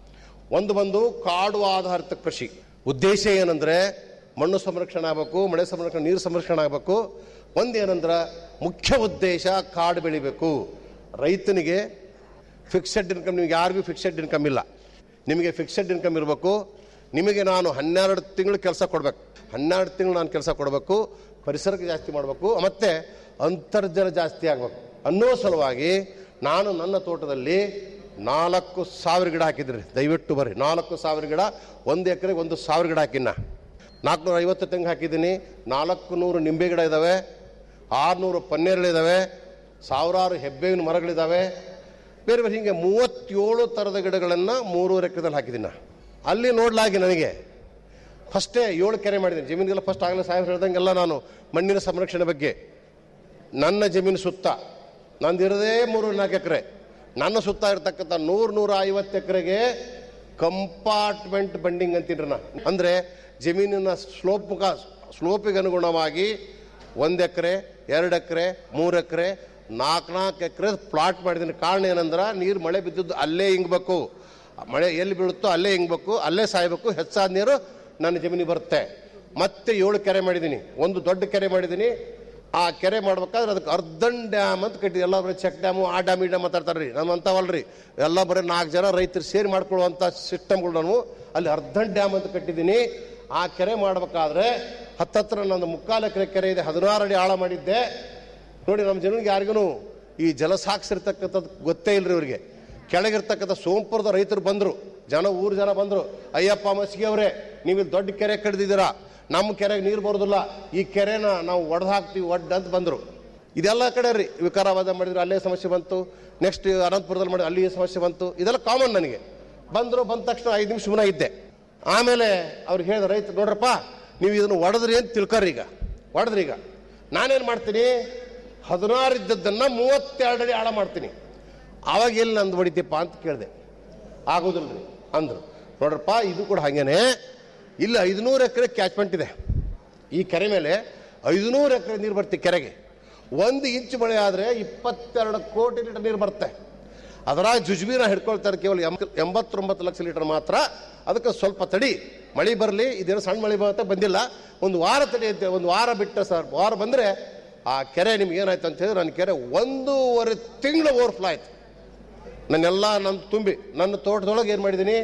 ಒಂದು ಬಂದು ಕಾಡು ಆಧಾರಿತ ಕೃಷಿ ಉದ್ದೇಶ ಏನಂದ್ರೆ ಮಣ್ಣು ಸಂರಕ್ಷಣೆ ಆಗಬೇಕು ಮಳೆ ಸಂರಕ್ಷಣೆ ನೀರು ಸಂರಕ್ಷಣೆ ಆಗಬೇಕು ಒಂದೇನಂದ್ರೆ ಮುಖ್ಯ ಉದ್ದೇಶ ಕಾಡು ಬೆಳಿಬೇಕು ರೈತನಿಗೆ ಫಿಕ್ಸೆಡ್ ಇನ್ಕಮ್ ನಿಮಗೆ ಯಾರಿಗೂ ಫಿಕ್ಸೆಡ್ ಇನ್ಕಮ್ ಇಲ್ಲ ನಿಮಗೆ ಫಿಕ್ಸೆಡ್ ಇನ್ಕಮ್ ಇರಬೇಕು ನಿಮಗೆ ನಾನು ಹನ್ನೆರಡು ತಿಂಗಳು ಕೆಲಸ ಕೊಡಬೇಕು ಹನ್ನೆರಡು ತಿಂಗಳು ನಾನು ಕೆಲಸ ಕೊಡಬೇಕು ಪರಿಸರಕ್ಕೆ ಜಾಸ್ತಿ ಮಾಡಬೇಕು ಮತ್ತು ಅಂತರ್ಜಲ ಜಾಸ್ತಿ ಆಗಬೇಕು ಅನ್ನೋ ಸಲುವಾಗಿ ನಾನು ನನ್ನ ತೋಟದಲ್ಲಿ ನಾಲ್ಕು ಸಾವಿರ ಗಿಡ ಹಾಕಿದ್ರಿ ದಯವಿಟ್ಟು ಬರ್ರಿ ನಾಲ್ಕು ಸಾವಿರ ಗಿಡ ಒಂದು ಎಕರೆಗೆ ಒಂದು ಸಾವಿರ ಗಿಡ ಹಾಕಿನ ನಾಲ್ಕುನೂರ ಐವತ್ತು ತೆಂಗು ಹಾಕಿದ್ದೀನಿ ನಾಲ್ಕು ನೂರು ನಿಂಬೆ ಗಿಡ ಇದ್ದಾವೆ ಆರುನೂರು ಪನ್ನೇರಳಿದ್ದಾವೆ ಸಾವಿರಾರು ಹೆಬ್ಬೇವಿನ ಮರಗಳಿದ್ದಾವೆ ಬೇರೆ ಬೇರೆ ಹೀಗೆ ಮೂವತ್ತೇಳು ಥರದ ಗಿಡಗಳನ್ನು ಮೂರುವರೆ ಎಕರೆದಲ್ಲಿ ಹಾಕಿದ್ದೀನಿ ನಾ. ಅಲ್ಲಿ ನೋಡ್ಲಾಗಿ ನನಗೆ ಫಸ್ಟೇ ಏಳು ಕೆರೆ ಮಾಡಿದ್ದೀನಿ ಜಮೀನಿಗೆಲ್ಲ ಫಸ್ಟ್ ಆಗಲೇ ಸಾಹೇಬ್ ಹೇಳ್ದಂಗೆಲ್ಲ ನಾನು ಮಣ್ಣಿನ ಸಂರಕ್ಷಣೆ ಬಗ್ಗೆ ನನ್ನ ಜಮೀನು ಸುತ್ತ ನಂದು ಇರೋದೇ ಮೂರು ನಾಲ್ಕು ಎಕರೆ ನನ್ನ ಸುತ್ತ ಇರ್ತಕ್ಕಂಥ ನೂರು ನೂರ ಐವತ್ತು ಎಕರೆಗೆ ಕಂಪಾರ್ಟ್ಮೆಂಟ್ ಬಂಡಿಂಗ್ ಅಂತೀನಿ ನಾ ಅಂದರೆ ಜಮೀನಿನ ಸ್ಲೋಪ್ ಸ್ಲೋಪಿಗೆ ಅನುಗುಣವಾಗಿ ಒಂದು ಎಕರೆ ಎರಡು ಎಕರೆ ಮೂರು ಎಕರೆ ನಾಲ್ಕು ನಾಲ್ಕು ಎಕರೆ ಪ್ಲಾಟ್ ಮಾಡಿದ್ದೀನಿ ಕಾರಣ ಏನಂದ್ರೆ ನೀರು ಮಳೆ ಬಿದ್ದಿದ್ದು ಅಲ್ಲೇ ಹಿಂಗಬೇಕು ಮಳೆ ಎಲ್ಲಿ ಬೀಳುತ್ತೋ ಅಲ್ಲೇ ಹಿಂಗಬೇಕು ಅಲ್ಲೇ ಸಾಯಬೇಕು ಹೆಚ್ಚಾದ ನೀರು ನನ್ನ ಜಮೀನಿಗೆ ಬರುತ್ತೆ ಮತ್ತೆ ಏಳು ಕೆರೆ ಮಾಡಿದ್ದೀನಿ ಒಂದು ದೊಡ್ಡ ಕೆರೆ ಮಾಡಿದ್ದೀನಿ ಆ ಕೆರೆ ಮಾಡ್ಬೇಕಾದ್ರೆ ಅದಕ್ಕೆ ಅರ್ಧನ್ ಡ್ಯಾಮ್ ಅಂತ ಕಟ್ಟಿದ್ವಿ ಎಲ್ಲ ಬರೀ ಚೆಕ್ ಡ್ಯಾಮು ಆ ಡ್ಯಾಮ್ ಈ ಡ್ಯಾಮ್ ಮಾತಾಡ್ತಾರೆ ರೀ ನಮ್ಮ ಅಂಥವಲ್ರಿ ಎಲ್ಲ ಬರೀ ನಾಲ್ಕು ಜನ ರೈತರು ಸೇರಿ ಮಾಡ್ಕೊಳ್ಳುವಂಥ ಸಿಸ್ಟಮ್ಗಳು ನಾನು ಅಲ್ಲಿ ಅರ್ಧನ್ ಡ್ಯಾಮ್ ಅಂತ ಕಟ್ಟಿದ್ದೀನಿ ಆ ಕೆರೆ ಮಾಡ್ಬೇಕಾದ್ರೆ ಹತ್ತತ್ರ ನಂದು ಮುಕ್ಕಾಲು ಎಕರೆ ಕೆರೆ ಇದೆ ಹದಿನಾರು ಅಡಿ ಆಳ ಮಾಡಿದ್ದೆ ನೋಡಿ ನಮ್ಮ ಜನರಿಗೆ ಯಾರಿಗೂ ಈ ಜಲಸಾಕ್ಷಿರ್ತಕ್ಕಂಥದ್ದು ಗೊತ್ತೇ ಇಲ್ರಿ ಇವರಿಗೆ ಕೆಳಗಿರ್ತಕ್ಕಂಥ ಸೋಂಪುರದ ರೈತರು ಬಂದರು ಜನ ಊರು ಜನ ಬಂದರು ಅಯ್ಯಪ್ಪ ಮಸ್ಗಿ ಅವರೇ ನೀವು ಇಲ್ಲಿ ದೊಡ್ಡ ಕೆರೆ ಕಡ್ದಿದ್ದೀರಾ ನಮ್ಮ ಕೆರೆಗೆ ನೀರು ಬರೋದಿಲ್ಲ ಈ ಕೆರೆನ ನಾವು ಒಡೆದು ಹಾಕ್ತೀವಿ ಒಡ್ಡ ಅಂತ ಬಂದರು ಇದೆಲ್ಲ ಕಡೆ ರೀ ವಿಕಾರಾಬಾದ ಮಾಡಿದ್ರು ಅಲ್ಲೇ ಸಮಸ್ಯೆ ಬಂತು ನೆಕ್ಸ್ಟ್ ಅನಂತಪುರದಲ್ಲಿ ಮಾಡಿ ಅಲ್ಲಿ ಸಮಸ್ಯೆ ಬಂತು ಇದೆಲ್ಲ ಕಾಮನ್ ನನಗೆ ಬಂದರು ಬಂದ ತಕ್ಷಣ ಐದು ನಿಮಿಷ ಸುಮ್ಮನೆ ಇದ್ದೆ ಆಮೇಲೆ ಅವ್ರಿಗೆ ಹೇಳಿದ ರೈತರು ನೋಡ್ರಪ್ಪ ನೀವು ಇದನ್ನು ಒಡೆದ್ರಿ ಅಂತ ತಿಳ್ಕೊರಿ ಈಗ ಒಡೆದ್ರಿ ಈಗ ನಾನೇನು ಮಾಡ್ತೀನಿ ಹದಿನಾರು ಇದ್ದದ್ದನ್ನು ಮೂವತ್ತೆರಡು ಅಡಿ ಆಳ ಮಾಡ್ತೀನಿ ಆವಾಗ ಎಲ್ಲಿ ನಂದು ಹೊಡಿತೀಪ್ಪ ಅಂತ ಕೇಳಿದೆ ಆಗೋದಿಲ್ಲ ರೀ ಅಂದರು ನೋಡ್ರಪ್ಪ ಇದು ಕೂಡ ಹಾಗೇನೆ ಇಲ್ಲಿ ಐದುನೂರು ಎಕರೆ ಕ್ಯಾಚ್ಮೆಂಟ್ ಇದೆ ಈ ಕೆರೆ ಮೇಲೆ ಐದುನೂರು ಎಕರೆ ನೀರು ಬರ್ತೀವಿ ಕೆರೆಗೆ ಒಂದು ಇಂಚು ಮಳೆ ಆದರೆ ಇಪ್ಪತ್ತೆರಡು ಕೋಟಿ ಲೀಟರ್ ನೀರು ಬರುತ್ತೆ ಅದರಾಗ ಜುಜ್ಬೀನ ಹಿಡ್ಕೊಳ್ತಾರೆ ಕೇವಲ ಎಂಬ- ಎಂಬತ್ತೊಂಬತ್ತು ಲಕ್ಷ ಲೀಟರ್ ಮಾತ್ರ ಅದಕ್ಕೆ ಸ್ವಲ್ಪ ತಡಿ ಮಳೆ ಬರಲಿ ಇದೇನು ಸಣ್ಣ ಮಳೆ ಬರುತ್ತೆ ಬಂದಿಲ್ಲ ಒಂದು ವಾರ ತಡಿ ಅಂತ ಒಂದು ವಾರ ಬಿಟ್ಟು ಸರ್ ವಾರ ಬಂದರೆ ಆ ಕೆರೆ ನಿಮ್ಗೆ ಏನಾಯ್ತು ಅಂತ ಹೇಳಿದ್ರೆ ನನ್ನ ಕೆರೆ ಒಂದೂವರೆ ತಿಂಗಳು ಓವರ್ಫ್ಲೋ ಆಯ್ತು ನನ್ನೆಲ್ಲ ನನ್ನ ತುಂಬಿ ನನ್ನ ತೋಟದೊಳಗೆ ಏನು ಮಾಡಿದ್ದೀನಿ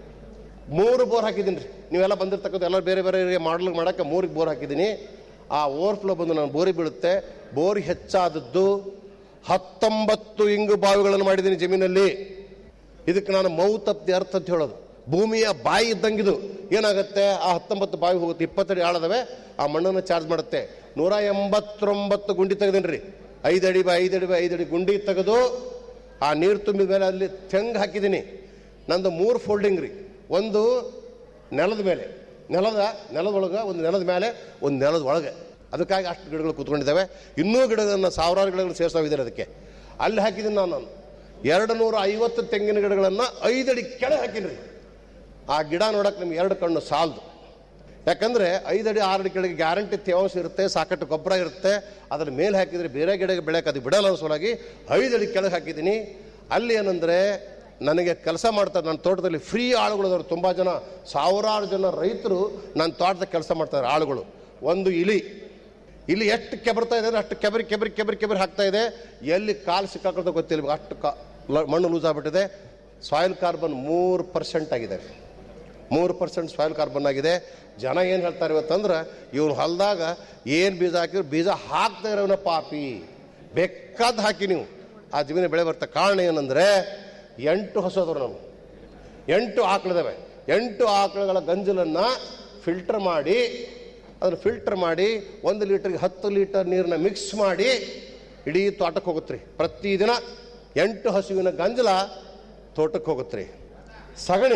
ಮೂರು ಬೋರ್ ಹಾಕಿದ್ದೀನಿ ರೀ ನೀವೆಲ್ಲ ಬಂದಿರ್ತಕ್ಕಂಥ ಎಲ್ಲ ಬೇರೆ ಬೇರೆ ಮಾಡಲ್ ಮಾಡೋಕ್ಕೆ ಮೂರಿಗೆ ಬೋರ್ ಹಾಕಿದ್ದೀನಿ ಆ ಓವರ್ಫ್ಲೋ ಬಂದು ನಾನು ಬೋರಿಗೆ ಬೀಳುತ್ತೆ ಬೋರಿಗೆ ಹೆಚ್ಚಾದದ್ದು ಹತ್ತೊಂಬತ್ತು ಇಂಗು ಬಾವಿಗಳನ್ನು ಮಾಡಿದ್ದೀನಿ ಜಮೀನಲ್ಲಿ ಇದಕ್ಕೆ ನಾನು ಮೌತ್ ಆಫ್ ದಿ ಅರ್ಥ ಅಂತ ಹೇಳೋದು ಭೂಮಿಯ ಬಾಯಿ ಇದ್ದಂಗಿದು ಏನಾಗುತ್ತೆ ಆ ಹತ್ತೊಂಬತ್ತು ಬಾವಿ ಹೋಗುತ್ತೆ ಇಪ್ಪತ್ತಡಿ ಆಳದವೆ ಆ ಮಣ್ಣನ್ನು ಚಾರ್ಜ್ ಮಾಡುತ್ತೆ ನೂರ ಎಂಬತ್ತೊಂಬತ್ತು ಗುಂಡಿ ತೆಗೆದೇನಿ ರೀ ಐದಡಿ ಬೈ ಐದಡಿ ಬೈ ಐದಡಿ ಗುಂಡಿ ತೆಗೆದು ಆ ನೀರು ತುಂಬಿದ ಮೇಲೆ ಅಲ್ಲಿ ತೆಂಗು ಹಾಕಿದ್ದೀನಿ ನಂದು ಮೂರು ಫೋಲ್ಡಿಂಗ್ ರೀ ಒಂದು ನೆಲದ ಮೇಲೆ ನೆಲದ ನೆಲದೊಳಗೆ ಒಂದು ನೆಲದ ಮೇಲೆ ಒಂದು ನೆಲದ ಒಳಗೆ ಅದಕ್ಕಾಗಿ ಅಷ್ಟು ಗಿಡಗಳು ಕೂತ್ಕೊಂಡಿದ್ದಾವೆ ಇನ್ನೂ ಗಿಡಗಳನ್ನು ಸಾವಿರಾರು ಗಿಡಗಳು ಸೇರಿಸೋವಿದ್ದಾರೆ ಅದಕ್ಕೆ ಅಲ್ಲಿ ಹಾಕಿದ್ದೀನಿ ನಾನು ಎರಡು ನೂರ ಐವತ್ತು ತೆಂಗಿನ ಗಿಡಗಳನ್ನು ಐದಡಿ ಕೆಳಗೆ ಹಾಕಿನ್ರಿ ಆ ಗಿಡ ನೋಡಕ್ಕೆ ನಿಮ್ಗೆ ಎರಡು ಕಣ್ಣು ಸಾಲದು ಯಾಕಂದ್ರೆ ಐದಡಿ ಆರಡಿ ಕೆಳಗೆ ಗ್ಯಾರಂಟಿ ತೇವಾಂಶ ಇರುತ್ತೆ ಸಾಕಷ್ಟು ಗೊಬ್ಬರ ಇರುತ್ತೆ ಅದರ ಮೇಲೆ ಹಾಕಿದರೆ ಬೇರೆ ಗಿಡಕ್ಕೆ ಬೆಳೆಯಕ್ಕೆ ಅದು ಬಿಡಲ್ಲ ಅನ್ನೋ ಸಲುವಾಗಿ ಐದಡಿ ಕೆಳಗೆ ಹಾಕಿದ್ದೀನಿ ಅಲ್ಲಿ ಏನಂದರೆ ನನಗೆ ಕೆಲಸ ಮಾಡ್ತಾರೆ ನನ್ನ ತೋಟದಲ್ಲಿ ಫ್ರೀ ಆಳುಗಳು ಅದಾರು ತುಂಬ ಜನ ಸಾವಿರಾರು ಜನ ರೈತರು ನನ್ನ ತೋಟದ ಕೆಲಸ ಮಾಡ್ತಾರೆ ಆಳುಗಳು ಒಂದು ಇಲಿ ಇಲ್ಲಿ ಎಷ್ಟು ಕೆಬರ್ತಾ ಇದೆ ಅಂದ್ರೆ ಅಷ್ಟು ಕೆಬರಿ ಕೆಬರಿ ಕೆಬರಿ ಕೆಬರಿ ಹಾಕ್ತಾ ಇದೆ ಎಲ್ಲಿ ಕಾಲು ಸಿಕ್ಕಾಕೊಳ್ತಾ ಗೊತ್ತಿಲ್ಲ ಅಷ್ಟು ಕಾ ಲ- ಮಣ್ಣು ಲೂಸ್ ಆಗ್ಬಿಟ್ಟಿದೆ ಸಾಯಿಲ್ ಕಾರ್ಬನ್ ಮೂರು ಪರ್ಸೆಂಟ್ ಆಗಿದೆ ಮೂರು ಪರ್ಸೆಂಟ್ ಸಾಯಿಲ್ ಕಾರ್ಬನ್ ಆಗಿದೆ ಜನ ಏನು ಹೇಳ್ತಾರೆ ಇವತ್ತಂದ್ರೆ ಇವನು ಹೊಲದಾಗ ಏನು ಬೀಜ ಹಾಕಿದ್ರು ಬೀಜ ಹಾಕ್ತಾ ಇರೋನ ಪಾಪಿ ಬೇಕಾದ ಹಾಕಿ ನೀವು ಆ ಜಮೀನು ಬೆಳೆ ಬರ್ತಾ ಕಾರಣ ಏನಂದ್ರೆ ಎಂಟು ಹಸು ಅದಾವ ನಾವು ಎಂಟು ಆಕಳಿದಾವೆ ಎಂಟು ಆಕಳುಗಳ ಗಂಜಲನ್ನು ಫಿಲ್ಟರ್ ಮಾಡಿ ಅದನ್ನು ಫಿಲ್ಟರ್ ಮಾಡಿ ಒಂದು ಲೀಟರ್ಗೆ ಹತ್ತು ಲೀಟರ್ ನೀರನ್ನ ಮಿಕ್ಸ್ ಮಾಡಿ ಇಡೀ ತೋಟಕ್ಕೆ ಹೋಗುತ್ತೆ ರೀ ಪ್ರತಿದಿನ ಎಂಟು ಹಸುವಿನ ಗಂಜಲ ತೋಟಕ್ಕೆ ಹೋಗುತ್ತೆ ರೀ ಸಗಣಿ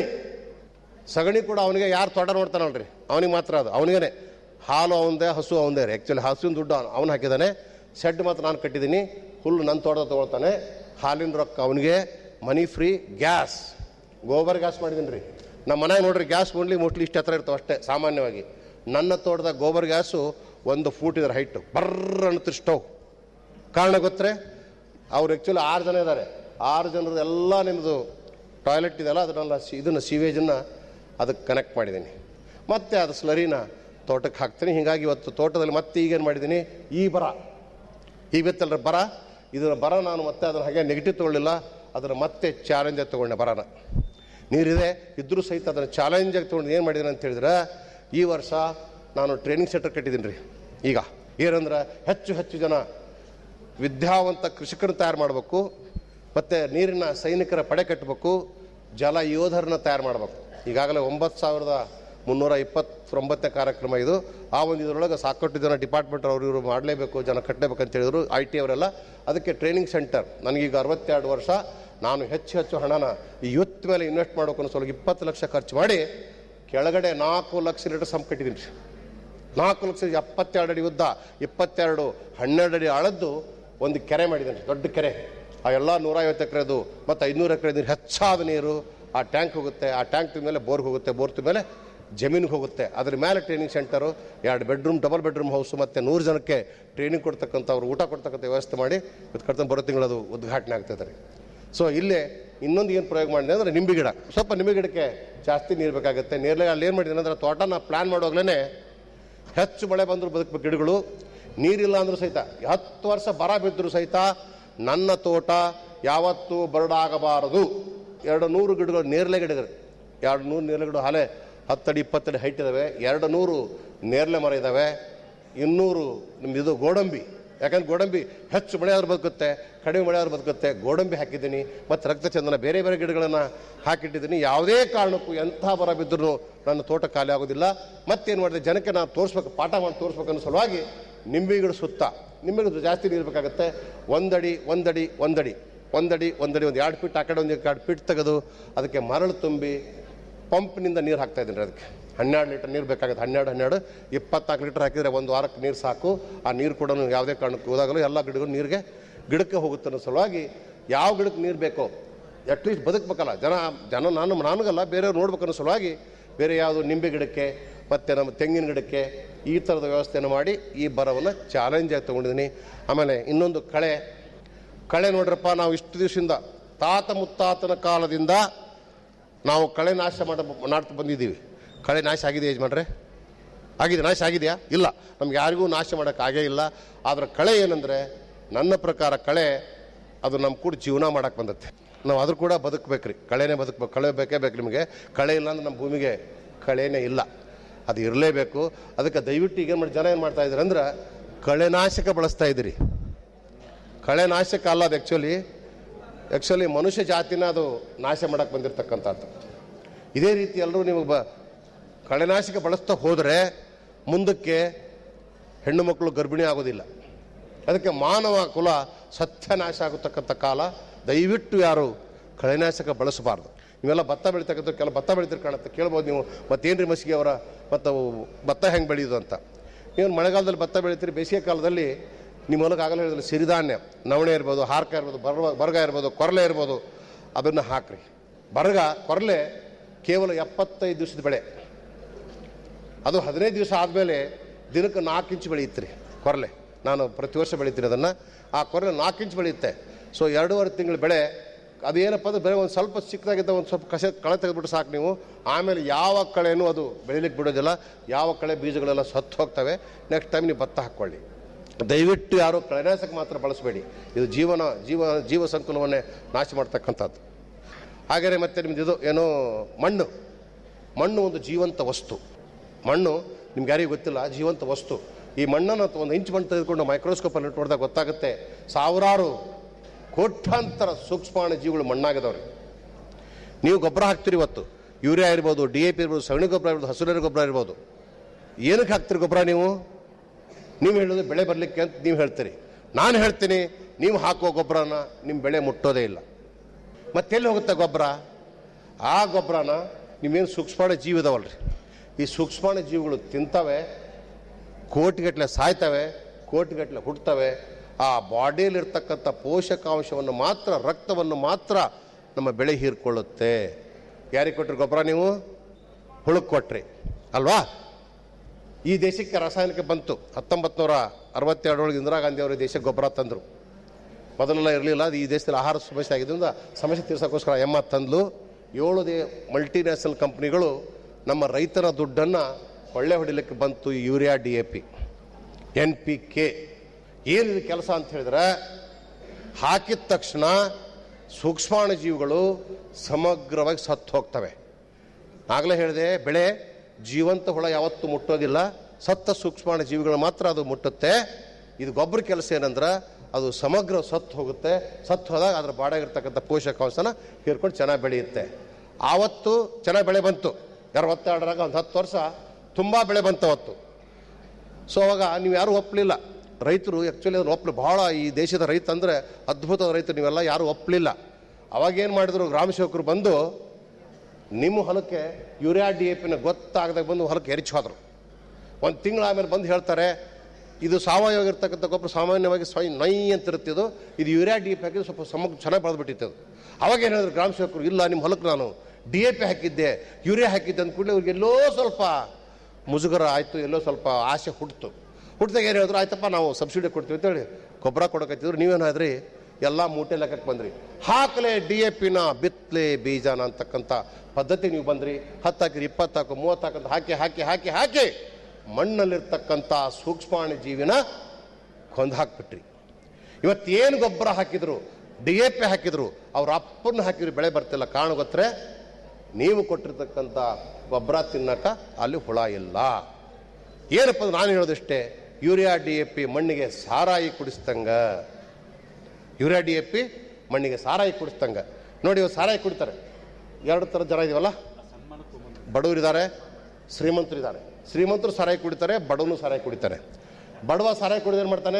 ಸಗಣಿ ಕೂಡ ಅವನಿಗೆ ಯಾರು ತೋಟ ನೋಡ್ತಾನಲ್ರಿ ಅವನಿಗೆ ಮಾತ್ರ ಅದು ಅವನಿಗೇನೆ ಹಾಲು ಅವಂದೇ ಹಸು ಅವಂದೇ ರೀ ಆ್ಯಕ್ಚುಲಿ ಹಸುವಿನ ದುಡ್ಡು ಅವನು ಹಾಕಿದ್ದಾನೆ ಶೆಡ್ ಮಾತ್ರ ನಾನು ಕಟ್ಟಿದ್ದೀನಿ ಹುಲ್ಲು ನನ್ನ ತೋಟದ ತೊಗೊಳ್ತಾನೆ ಹಾಲಿನ ರೊಕ್ಕ ಅವನಿಗೆ ಮನಿ ಫ್ರೀ ಗ್ಯಾಸ್ ಗೋಬರ್ ಗ್ಯಾಸ್ ಮಾಡಿದ್ದೀನಿ ರೀ ನಮ್ಮ ಮನೆಗೆ ನೋಡ್ರಿ ಗ್ಯಾಸ್ ಓನ್ಲಿ ಮೋಸ್ಟ್ಲಿ ಇಷ್ಟು ಹತ್ರ ಇರ್ತಾವೆ ಅಷ್ಟೇ ಸಾಮಾನ್ಯವಾಗಿ ನನ್ನ ತೋಟದ ಗೋಬರ್ ಗ್ಯಾಸು ಒಂದು ಫೂಟ್ ಇದ್ರೆ ಹೈಟು ಬರ್ರ ಅನ್ನುತ್ತೆ ಸ್ಟವ್ ಕಾರಣ ಗೊತ್ತರೆ ಅವ್ರು ಆ್ಯಕ್ಚುಲಿ ಆರು ಜನ ಇದ್ದಾರೆ ಆರು ಜನರದ್ದು ಎಲ್ಲ ನಿಮ್ಮದು ಟಾಯ್ಲೆಟ್ ಇದೆಯಲ್ಲ ಅದನ್ನೆಲ್ಲ ಸಿ ಇದನ್ನು ಸೀವೇಜನ್ನು ಅದಕ್ಕೆ ಕನೆಕ್ಟ್ ಮಾಡಿದ್ದೀನಿ ಮತ್ತೆ ಅದು ಸ್ಲರಿನ ತೋಟಕ್ಕೆ ಹಾಕ್ತೀನಿ ಹೀಗಾಗಿ ಇವತ್ತು ತೋಟದಲ್ಲಿ ಮತ್ತೆ ಈಗೇನು ಮಾಡಿದ್ದೀನಿ ಈ ಬರ ಈಗ ಗೊತ್ತಲ್ರ ಬರ ಇದರ ಬರ ನಾನು ಮತ್ತೆ ಅದನ್ನು ಹಾಗೆ ನೆಗೆಟಿವ್ ತೊಗೊಳ್ಳಿಲ್ಲ ಅದನ್ನು ಮತ್ತೆ ಚಾಲೆಂಜಾಗಿ ತೊಗೊಂಡೆ ಬರನ ನೀರಿದೆ ಇದ್ರೂ ಸಹಿತ ಅದನ್ನು ಚಾಲೆಂಜಾಗಿ ತೊಗೊಂಡು ಏನು ಮಾಡಿದ್ದೀನಿ ಅಂತ ಹೇಳಿದ್ರೆ ಈ ವರ್ಷ ನಾನು ಟ್ರೈನಿಂಗ್ ಸೆಂಟರ್ ಕಟ್ಟಿದ್ದೀನಿ ರೀ ಈಗ ಏನಂದ್ರೆ ಹೆಚ್ಚು ಹೆಚ್ಚು ಜನ ವಿದ್ಯಾವಂತ ಕೃಷಿಕರನ್ನ ತಯಾರು ಮಾಡಬೇಕು ಮತ್ತು ನೀರಿನ ಸೈನಿಕರ ಪಡೆ ಕಟ್ಟಬೇಕು ಜಲ ಯೋಧರನ್ನ ತಯಾರು ಮಾಡಬೇಕು ಈಗಾಗಲೇ ಒಂಬತ್ತು ಸಾವಿರದ ಮುನ್ನೂರ ಇಪ್ಪತ್ತೊಂಬತ್ತನೇ ಕಾರ್ಯಕ್ರಮ ಇದು ಆ ಒಂದು ಇದರೊಳಗೆ ಸಾಕಷ್ಟು ಜನ ಡಿಪಾರ್ಟ್ಮೆಂಟ್ ಅವರು ಇವರು ಮಾಡಲೇಬೇಕು ಜನ ಕಟ್ಟಲೇಬೇಕು ಅಂತ ಹೇಳಿದ್ರು ಐ ಟಿ ಅವರೆಲ್ಲ ಅದಕ್ಕೆ ಟ್ರೈನಿಂಗ್ ಸೆಂಟರ್ ನನಗೀಗ ಅರವತ್ತೆರಡು ವರ್ಷ ನಾನು ಹೆಚ್ಚು ಹೆಚ್ಚು ಹಣನ ಈ ಯುತ್ ಮೇಲೆ ಇನ್ವೆಸ್ಟ್ ಮಾಡಬೇಕು ಅನ್ನೋ ಸಲುವಾಗಿ ಇಪ್ಪತ್ತು ಲಕ್ಷ ಖರ್ಚು ಮಾಡಿ ಕೆಳಗಡೆ ನಾಲ್ಕು ಲಕ್ಷ ಲೀಟರ್ ಸಂಪ್ ಕಟ್ಟಿದ್ದೀನಿ ರೀ ನಾಲ್ಕು ಲಕ್ಷ ಎಪ್ಪತ್ತೆರಡು ಅಡಿ ಉದ್ದ ಇಪ್ಪತ್ತೆರಡು ಹನ್ನೆರಡು ಅಡಿ ಆಳದ್ದು ಒಂದು ಕೆರೆ ಮಾಡಿದ್ದಾನೆ ದೊಡ್ಡ ಕೆರೆ ಆ ಎಲ್ಲ ನೂರೈವತ್ತು ಎಕರೆದು ಮತ್ತು ಐನೂರು ಎಕರೆ ನೀರು ಹೆಚ್ಚಾದ ನೀರು ಆ ಟ್ಯಾಂಕ್ ಹೋಗುತ್ತೆ ಆ ಟ್ಯಾಂಕ್ ಮೇಲೆ ಬೋರ್ ಹೋಗುತ್ತೆ ಬೋರ್ ಮೇಲೆ ಜಮೀನಿಗೆ ಹೋಗುತ್ತೆ ಅದ್ರ ಮೇಲೆ ಟ್ರೈನಿಂಗ್ ಸೆಂಟರು ಎರಡು ಬೆಡ್ರೂಮ್ ಡಬಲ್ ಬೆಡ್ರೂಮ್ ಹೌಸು ಮತ್ತು ನೂರು ಜನಕ್ಕೆ ಟ್ರೈನಿಂಗ್ ಕೊಡ್ತಕ್ಕಂಥ ಅವ್ರು ಊಟ ಕೊಡ್ತಕ್ಕಂಥ ವ್ಯವಸ್ಥೆ ಮಾಡಿ ಇವತ್ತು ಕಡ್ತ ಬರೋ ತಿಂಗಳದು ಉದ್ಘಾಟನೆ ಆಗ್ತದೆ ರೀ ಸೊ ಇಲ್ಲೇ ಇನ್ನೊಂದು ಏನು ಪ್ರಯೋಗ ಮಾಡಿದೆ ಅಂದರೆ ನಿಂಬೆ ಗಿಡ ಸ್ವಲ್ಪ ನಿಂಬೆ ಗಿಡಕ್ಕೆ ಜಾಸ್ತಿ ನೀರು ಬೇಕಾಗುತ್ತೆ ನೀರ್ಲೆ ಅಲ್ಲಿ ಏನು ಮಾಡಿದ್ದೀನಿ ಅಂದರೆ ತೋಟನ ಪ್ಲ್ಯಾನ್ ಮಾಡುವಾಗಲೇ ಹೆಚ್ಚು ಮಳೆ ಬಂದರೂ ಬದುಕಬೇಕು ಗಿಡಗಳು ನೀರಿಲ್ಲ ಅಂದ್ರೂ ಸಹಿತ ಹತ್ತು ವರ್ಷ ಬರ ಬಿದ್ದರೂ ಸಹಿತ ನನ್ನ ತೋಟ ಯಾವತ್ತೂ ಬರಡಾಗಬಾರದು ಎರಡು ನೂರು ಗಿಡಗಳು ನೇರಳೆ ಗಿಡಗಳು ಎರಡು ನೂರು ನೇರಳೆ ಗಿಡ ಹಲೆ ಹತ್ತಡಿ ಇಪ್ಪತ್ತಡಿ ಹೈಟ್ ಇದ್ದಾವೆ ಎರಡು ನೂರು ನೇರಳೆ ಮರ ಇದ್ದಾವೆ ಇನ್ನೂರು ನಿಮ್ದು ಇದು ಗೋಡಂಬಿ ಯಾಕಂದ್ರೆ ಗೋಡಂಬಿ ಹೆಚ್ಚು ಮಳೆ ಆದ್ರೂ ಬದುಕುತ್ತೆ ಕಡಿಮೆ ಮಳೆ ಆದ್ರೂ ಬದುಕುತ್ತೆ ಗೋಡಂಬಿ ಹಾಕಿದ್ದೀನಿ ಮತ್ತು ರಕ್ತಚಂದನ ಬೇರೆ ಬೇರೆ ಗಿಡಗಳನ್ನು ಹಾಕಿಟ್ಟಿದ್ದೀನಿ ಯಾವುದೇ ಕಾರಣಕ್ಕೂ ಎಂಥ ಬರ ಬಿದ್ದರೂ ನನ್ನ ತೋಟ ಖಾಲಿ ಆಗೋದಿಲ್ಲ ಮತ್ತೇನು ಮಾಡಿದೆ ಜನಕ್ಕೆ ನಾನು ತೋರಿಸ್ಬೇಕು ಪಾಠ ಮಾಡಿ ತೋರಿಸ್ಬೇಕು ಅನ್ನೋ ಸಲುವಾಗಿ ನಿಂಬೆ ಗಿಡ ಸುತ್ತ ನಿಂಬೆ ಗಿಡ ಜಾಸ್ತಿ ನೀರು ಬೇಕಾಗುತ್ತೆ ಒಂದಡಿ ಒಂದಡಿ ಒಂದಡಿ ಒಂದಡಿ ಒಂದಡಿ ಒಂದು ಎರಡು ಫೀಟ್ ಆ ಕಡೆ ಒಂದು ಎರಡು ಫೀಟ್ ತೆಗೆದು ಅದಕ್ಕೆ ಮರಳು ತುಂಬಿ ಪಂಪ್ನಿಂದ ನೀರು ಹಾಕ್ತಾ ಇದ್ದೀನಿ ಅದಕ್ಕೆ ಹನ್ನೆರಡು ಲೀಟರ್ ನೀರು ಬೇಕಾಗುತ್ತೆ ಹನ್ನೆರಡು ಹನ್ನೆರಡು ಇಪ್ಪತ್ನಾಲ್ಕು ಲೀಟರ್ ಹಾಕಿದರೆ ಒಂದು ವಾರಕ್ಕೆ ನೀರು ಸಾಕು ಆ ನೀರು ಕೂಡ ಯಾವುದೇ ಕಾರಣಕ್ಕೂ ಹೋದಾಗಲೂ ಎಲ್ಲ ಗಿಡಗಳು ನೀರಿಗೆ ಗಿಡಕ್ಕೆ ಹೋಗುತ್ತೆ ಅನ್ನೋ ಸಲುವಾಗಿ ಯಾವ ಗಿಡಕ್ಕೆ ನೀರು ಬೇಕೋ ಅಟ್ಲೀಸ್ಟ್ ಬದುಕಬೇಕಲ್ಲ ಜನ ಜನ ನಾನು ನನಗಲ್ಲ ಬೇರೆಯವ್ರು ನೋಡ್ಬೇಕು ಅನ್ನೋ ಸಲುವಾಗಿ ಬೇರೆ ಯಾವುದು ನಿಂಬೆ ಗಿಡಕ್ಕೆ ಮತ್ತು ನಮ್ಮ ತೆಂಗಿನ ಗಿಡಕ್ಕೆ ಈ ಥರದ ವ್ಯವಸ್ಥೆಯನ್ನು ಮಾಡಿ ಈ ಬರವನ್ನು ಚಾಲೆಂಜಾಗಿ ತೊಗೊಂಡಿದ್ದೀನಿ ಆಮೇಲೆ ಇನ್ನೊಂದು ಕಳೆ ಕಳೆ ನೋಡ್ರಪ್ಪ ನಾವು ಇಷ್ಟು ದಿವಸದಿಂದ ತಾತ ಮುತ್ತಾತನ ಕಾಲದಿಂದ ನಾವು ಕಳೆ ನಾಶ ಮಾಡ ಮಾಡ್ತಾ ಬಂದಿದ್ದೀವಿ ಕಳೆ ನಾಶ ಆಗಿದೆ ಯಜಮಾನ್ರೆ ಆಗಿದೆ ನಾಶ ಆಗಿದೆಯಾ ಇಲ್ಲ ನಮ್ಗೆ ಯಾರಿಗೂ ನಾಶ ಮಾಡೋಕ್ಕೆ ಆಗೇ ಇಲ್ಲ ಆದರೆ ಕಳೆ ಏನಂದರೆ ನನ್ನ ಪ್ರಕಾರ ಕಳೆ ಅದು ನಮ್ಮ ಕೂಡ ಜೀವನ ಮಾಡಕ್ಕೆ ಬಂದತ್ತೆ ನಾವು ಅದ್ರ ಕೂಡ ಬದುಕಬೇಕ್ರಿ ಕಳೆನೇ ಬದುಕಬೇಕು ಕಳೆ ಬೇಕೇ ಬೇಕು ನಿಮಗೆ ಕಳೆ ಇಲ್ಲ ಅಂದ್ರೆ ನಮ್ಮ ಭೂಮಿಗೆ ಕಳೆನೇ ಇಲ್ಲ ಅದು ಇರಲೇಬೇಕು ಅದಕ್ಕೆ ದಯವಿಟ್ಟು ಈಗ ಏನು ಮಾಡಿ ಜನ ಏನು ಮಾಡ್ತಾ ಇದ್ದಾರೆ ಅಂದ್ರೆ ಕಳೆನಾಶಕ ಬಳಸ್ತಾ ಇದ್ದೀರಿ ಕಳೆನಾಶಕ ಅಲ್ಲ ಅದು ಆ್ಯಕ್ಚುಲಿ ಆ್ಯಕ್ಚುಲಿ ಮನುಷ್ಯ ಜಾತಿನ ಅದು ನಾಶ ಮಾಡಕ್ಕೆ ಬಂದಿರತಕ್ಕಂಥದ್ದು ಇದೇ ರೀತಿ ಎಲ್ಲರೂ ನೀವು ಬ ಕಳೆನಾಶಕ ಬಳಸ್ತಾ ಹೋದರೆ ಮುಂದಕ್ಕೆ ಹೆಣ್ಣು ಮಕ್ಕಳು ಗರ್ಭಿಣಿ ಆಗೋದಿಲ್ಲ ಅದಕ್ಕೆ ಮಾನವ ಕುಲ ಸತ್ಯನಾಶ ಆಗತಕ್ಕಂಥ ಕಾಲ ದಯವಿಟ್ಟು ಯಾರು ಕಳೆನಾಶಕ ಬಳಸಬಾರ್ದು ನೀವೆಲ್ಲ ಭತ್ತ ಬೆಳಿತಕ್ಕಂಥ ಕೆಲ ಭತ್ತ ಬೆಳಿತೀರಿ ಕಾಣುತ್ತೆ ಕೇಳ್ಬೋದು ನೀವು ಮತ್ತೇನ್ರಿ ಮಸಿಗೆ ಅವರ ಮತ್ತು ಅವು ಭತ್ತ ಹೆಂಗೆ ಬೆಳೆಯೋದು ಅಂತ ನೀವು ಮಳೆಗಾಲದಲ್ಲಿ ಭತ್ತ ಬೆಳಿತೀರಿ ಬೇಸಿಗೆ ಕಾಲದಲ್ಲಿ ನಿಮ್ಮ ಹೊಲಕ್ಕೆ ಆಗಲೇ ಹೇಳಿದ್ರೆ ಸಿರಿಧಾನ್ಯ ನವಣೆ ಇರ್ಬೋದು ಹಾರ್ಕ ಇರ್ಬೋದು ಬರ ಬರಗ ಇರ್ಬೋದು ಕೊರಲೆ ಇರ್ಬೋದು ಅದನ್ನು ಹಾಕ್ರಿ ಬರಗ ಕೊರಲೆ ಕೇವಲ ಎಪ್ಪತ್ತೈದು ದಿವಸದ ಬೆಳೆ ಅದು ಹದಿನೈದು ದಿವಸ ಆದಮೇಲೆ ದಿನಕ್ಕೆ ನಾಲ್ಕು ಇಂಚು ಬೆಳೆಯುತ್ತೆ ಕೊರಲೆ ನಾನು ಪ್ರತಿ ವರ್ಷ ಬೆಳಿತೀನಿ ಅದನ್ನು ಆ ಕೊರಲೆ ನಾಲ್ಕು ಇಂಚು ಬೆಳೆಯುತ್ತೆ ಸೊ ಎರಡೂವರೆ ತಿಂಗಳ ಬೆಳೆ ಅದೇನಪ್ಪ ಅಂದ್ರೆ ಬರೀ ಒಂದು ಸ್ವಲ್ಪ ಚಿಕ್ಕದಾಗಿದ್ದ ಒಂದು ಸ್ವಲ್ಪ ಕಸ ಕಳೆ ತೆಗೆದ್ಬಿಟ್ಟು ಸಾಕು ನೀವು ಆಮೇಲೆ ಯಾವ ಕಳೆನೂ ಅದು ಬೆಳಿಲಿಕ್ಕೆ ಬಿಡೋದಿಲ್ಲ ಯಾವ ಕಳೆ ಬೀಜಗಳೆಲ್ಲ ಸತ್ತು ಹೋಗ್ತವೆ ನೆಕ್ಸ್ಟ್ ಟೈಮ್ ನೀವು ಭತ್ತ ಹಾಕ್ಕೊಳ್ಳಿ ದಯವಿಟ್ಟು ಯಾರು ಕಳೆನಾಶಕ ಮಾತ್ರ ಬಳಸಬೇಡಿ ಇದು ಜೀವನ ಜೀವ ಜೀವ ಸಂಕುಲವನ್ನೇ ನಾಶ ಮಾಡ್ತಕ್ಕಂಥದ್ದು ಹಾಗೆಯೇ ಮತ್ತೆ ನಿಮ್ದು ಇದು ಏನೋ ಮಣ್ಣು ಮಣ್ಣು ಒಂದು ಜೀವಂತ ವಸ್ತು ಮಣ್ಣು ನಿಮ್ಗೆ ಯಾರಿಗೂ ಗೊತ್ತಿಲ್ಲ ಜೀವಂತ ವಸ್ತು ಈ ಮಣ್ಣನ್ನು ಅಥವಾ ಒಂದು ಇಂಚು ಮಣ್ಣು ತೆಗೆದುಕೊಂಡು ಮೈಕ್ರೋಸ್ಕೋಪಲ್ಲಿ ನೋಡಿದಾಗ ಗೊತ್ತಾಗುತ್ತೆ ಸಾವಿರಾರು ಕೋಟ್ಯಾಂತರ ಸೂಕ್ಷ್ಮಾಣು ಜೀವಿಗಳು ಮಣ್ಣಾಗಿದವ್ರಿ ನೀವು ಗೊಬ್ಬರ ಹಾಕ್ತೀರಿ ಇವತ್ತು ಯೂರಿಯಾ ಇರ್ಬೋದು ಡಿ ಎ ಪಿ ಇರ್ಬೋದು ಸಗಣಿ ಗೊಬ್ಬರ ಇರ್ಬೋದು ಹಸುರಿನ ಗೊಬ್ಬರ ಇರ್ಬೋದು ಏನಕ್ಕೆ ಹಾಕ್ತೀರಿ ಗೊಬ್ಬರ ನೀವು ನೀವು ಹೇಳೋದು ಬೆಳೆ ಬರಲಿಕ್ಕೆ ಅಂತ ನೀವು ಹೇಳ್ತೀರಿ ನಾನು ಹೇಳ್ತೀನಿ ನೀವು ಹಾಕುವ ಗೊಬ್ಬರನ ನಿಮ್ಮ ಬೆಳೆ ಮುಟ್ಟೋದೇ ಇಲ್ಲ ಮತ್ತೆಲ್ಲಿ ಹೋಗುತ್ತೆ ಗೊಬ್ಬರ ಆ ಗೊಬ್ಬರನ ನೀವೇನು ಸೂಕ್ಷ್ಮಾಣ ಜೀವ ಇದಾವಲ್ರಿ ಈ ಸೂಕ್ಷ್ಮಾಣ ಜೀವಿಗಳು ತಿಂತವೆ ಕೋಟಿಗಟ್ಟಲೆ ಸಾಯ್ತವೆ ಕೋಟಿಗಟ್ಟಲೆ ಹುಟ್ಟುತ್ತವೆ ಆ ಬಾಡಿಯಲ್ಲಿರ್ತಕ್ಕಂಥ ಪೋಷಕಾಂಶವನ್ನು ಮಾತ್ರ ರಕ್ತವನ್ನು ಮಾತ್ರ ನಮ್ಮ ಬೆಳೆ ಹೀರ್ಕೊಳ್ಳುತ್ತೆ ಯಾರಿಗೆ ಕೊಟ್ರಿ ಗೊಬ್ಬರ ನೀವು ಹುಳಕ್ಕೆ ಕೊಟ್ರಿ ಅಲ್ವಾ ಈ ದೇಶಕ್ಕೆ ರಾಸಾಯನಿಕ ಬಂತು ಹತ್ತೊಂಬತ್ತು ನೂರ ಅರವತ್ತೆರಡರೊಳಗೆ ಇಂದಿರಾ ಗಾಂಧಿ ಅವರು ಈ ದೇಶಕ್ಕೆ ಗೊಬ್ಬರ ತಂದರು ಮೊದಲೆಲ್ಲ ಇರಲಿಲ್ಲ ಅದು ಈ ದೇಶದಲ್ಲಿ ಆಹಾರ ಸಮಸ್ಯೆ ಆಗಿದ್ದರಿಂದ ಸಮಸ್ಯೆ ತೀರ್ಸೋಕ್ಕೋಸ್ಕರ ಎಮ್ಮ ತಂದ್ಲು ಏಳು ದೇ ಮಲ್ಟಿನ್ಯಾಷನಲ್ ಕಂಪ್ನಿಗಳು ನಮ್ಮ ರೈತರ ದುಡ್ಡನ್ನು ಕೊಳ್ಳೆ ಹೊಡಿಲಿಕ್ಕೆ ಬಂತು ಈ urea D A P N P K ಏನಿದೆ ಕೆಲಸ ಅಂತ ಹೇಳಿದ್ರೆ ಹಾಕಿದ ತಕ್ಷಣ ಸೂಕ್ಷ್ಮಾಣು ಜೀವಿಗಳು ಸಮಗ್ರವಾಗಿ ಸತ್ತು ಹೋಗ್ತವೆ ಆಗಲೇ ಹೇಳಿದೆ ಬೆಳೆ ಜೀವಂತ ಹುಳ ಯಾವತ್ತೂ ಮುಟ್ಟೋದಿಲ್ಲ ಸತ್ತ ಸೂಕ್ಷ್ಮಾಣು ಜೀವಿಗಳು ಮಾತ್ರ ಅದು ಮುಟ್ಟುತ್ತೆ ಇದು ಗೊಬ್ಬರ ಕೆಲಸ ಏನಂದ್ರೆ ಅದು ಸಮಗ್ರ ಸತ್ತು ಹೋಗುತ್ತೆ ಸತ್ತು ಹೋದಾಗ ಅದ್ರ ಬಾಡಾಗಿರ್ತಕ್ಕಂಥ ಪೋಷಕಾಂಶನ ಹೀರ್ಕೊಂಡು ಚೆನ್ನಾಗಿ ಬೆಳೆಯುತ್ತೆ ಆವತ್ತು ಚೆನ್ನಾಗಿ ಬೆಳೆ ಬಂತು ಅರವತ್ತೆರಡರಾಗ ಒಂದು ಹತ್ತು ವರ್ಷ ತುಂಬ ಬೆಳೆ ಬಂತು ಅವತ್ತು ಸೊ ಅವಾಗ ನೀವು ಯಾರು ಒಪ್ಪಲಿಲ್ಲ ರೈತರು ಆ್ಯಕ್ಚುಲಿ ಅದನ್ನು ಒಪ್ಪಲಿ ಭಾಳ ಈ ದೇಶದ ರೈತ ಅಂದರೆ ಅದ್ಭುತದ ರೈತರು ನೀವೆಲ್ಲ ಯಾರು ಒಪ್ಪಲಿಲ್ಲ ಅವಾಗೇನು ಮಾಡಿದ್ರು ಗ್ರಾಮ ಸೇವಕರು ಬಂದು ನಿಮ್ಮ ಹೊಲಕ್ಕೆ ಯೂರಿಯಾ ಡಿ ಎ ಪಿನ ಗೊತ್ತಾಗದಾಗ ಬಂದು ಹೊಲಕ್ಕೆ ಎರಚಿ ಹೋದ್ರು ಒಂದು ತಿಂಗಳ ಆಮೇಲೆ ಬಂದು ಹೇಳ್ತಾರೆ ಇದು ಸಾವಯವ ಇರ್ತಕ್ಕಂಥ ಗೊಬ್ಬರ ಸಾಮಾನ್ಯವಾಗಿ ಸ್ವಯಂ ನೈ ಅಂತ ಇರುತ್ತೆ ಇದು ಇದು ಯೂರಿಯಾ ಡಿ ಎ ಪಿ ಹಾಕಿದ್ರೆ ಸ್ವಲ್ಪ ಸಮಗ್ರ ಚೆನ್ನಾಗಿ ಬೆಳೆದ್ಬಿಟ್ಟಿತ್ತು ಅದು ಅವಾಗ ಏನು ಹೇಳಿದ್ರು ಗ್ರಾಮ ಸೇವಕರು ಇಲ್ಲ ನಿಮ್ಮ ಹೊಲಕ್ಕೆ ನಾನು ಡಿ ಎ ಪಿ ಹಾಕಿದ್ದೆ ಯೂರಿಯಾ ಹಾಕಿದ್ದೆ ಅಂದ ಕೂಡಲೇ ಅವ್ರಿಗೆ ಎಲ್ಲೋ ಸ್ವಲ್ಪ ಮುಜುಗರ ಆಯಿತು ಎಲ್ಲೋ ಸ್ವಲ್ಪ ಆಸೆ ಹುಟ್ಟಿತು ಹುಟ್ಟಿದಾಗ ಏನು ಹೇಳಿದ್ರು ಆಯ್ತಪ್ಪ ನಾವು ಸಬ್ಸಿಡಿ ಕೊಡ್ತೀವಿ ಅಂತೇಳಿ ಗೊಬ್ಬರ ಕೊಡೋಕತ್ತಿದ್ರು ನೀವೇನಾದ್ರಿ ಎಲ್ಲ ಮೂಟೆ ಲೆಕ್ಕಕ್ಕೆ ಬಂದ್ರಿ ಹಾಕಲೆ ಡಿ ಎ ಪಿನ ಬಿತ್ತಲೆ ಬೀಜನ ಅಂತಕ್ಕಂಥ ಪದ್ಧತಿ ನೀವು ಬಂದ್ರಿ ಹತ್ತು ಹಾಕಿರಿ ಇಪ್ಪತ್ತು ಹಾಕು ಮೂವತ್ತು ಹಾಕಂತ ಹಾಕಿ ಹಾಕಿ ಹಾಕಿ ಹಾಕಿ ಮಣ್ಣಲ್ಲಿರ್ತಕ್ಕಂಥ ಸೂಕ್ಷ್ಮಾಣು ಜೀವಿನ ಕೊಂದು ಹಾಕ್ಬಿಟ್ರಿ ಇವತ್ತೇನು ಗೊಬ್ಬರ ಹಾಕಿದ್ರು ಡಿ ಎ ಪಿ ಹಾಕಿದ್ರು ಅವ್ರ ಅಪ್ಪನ ಹಾಕಿದ್ರು ಬೆಳೆ ಬರ್ತಿಲ್ಲ ಕಾರಣ ಗೊತ್ತರೆ ನೀವು ಕೊಟ್ಟಿರ್ತಕ್ಕಂಥ ಗೊಬ್ಬರ ತಿನ್ನಕ ಅಲ್ಲಿ ಹುಳ ಇಲ್ಲ ಏನಪ್ಪ ಅಂದ್ರೆ ನಾನು ಹೇಳೋದಿಷ್ಟೇ ಯೂರಿಯಾ ಡಿ ಎ ಪಿ ಮಣ್ಣಿಗೆ ಸಾರಾಯಿ ಕುಡಿಸ್ತಂಗ ಯೂರಿಯಾ ಡಿ ಎ ಪಿ ಮಣ್ಣಿಗೆ ಸಾರಾಯಿ ಕುಡಿಸ್ತಂಗ ನೋಡಿ ಇವ್ರು ಸಾರಾಯಿ ಕುಡಿತಾರೆ ಎರಡು ಥರದ ಜನ ಇದೀವಲ್ಲ ಬಡವರಿದ್ದಾರೆ ಶ್ರೀಮಂತರಿದ್ದಾರೆ ಶ್ರೀಮಂತರು ಸಾರಾಯಿ ಕುಡಿತಾರೆ ಬಡವನು ಸಾರಾಯಿ ಕುಡಿತಾರೆ ಬಡವ ಸಾರಾಯಿ ಕುಡಿದು ಏನು ಮಾಡ್ತಾನೆ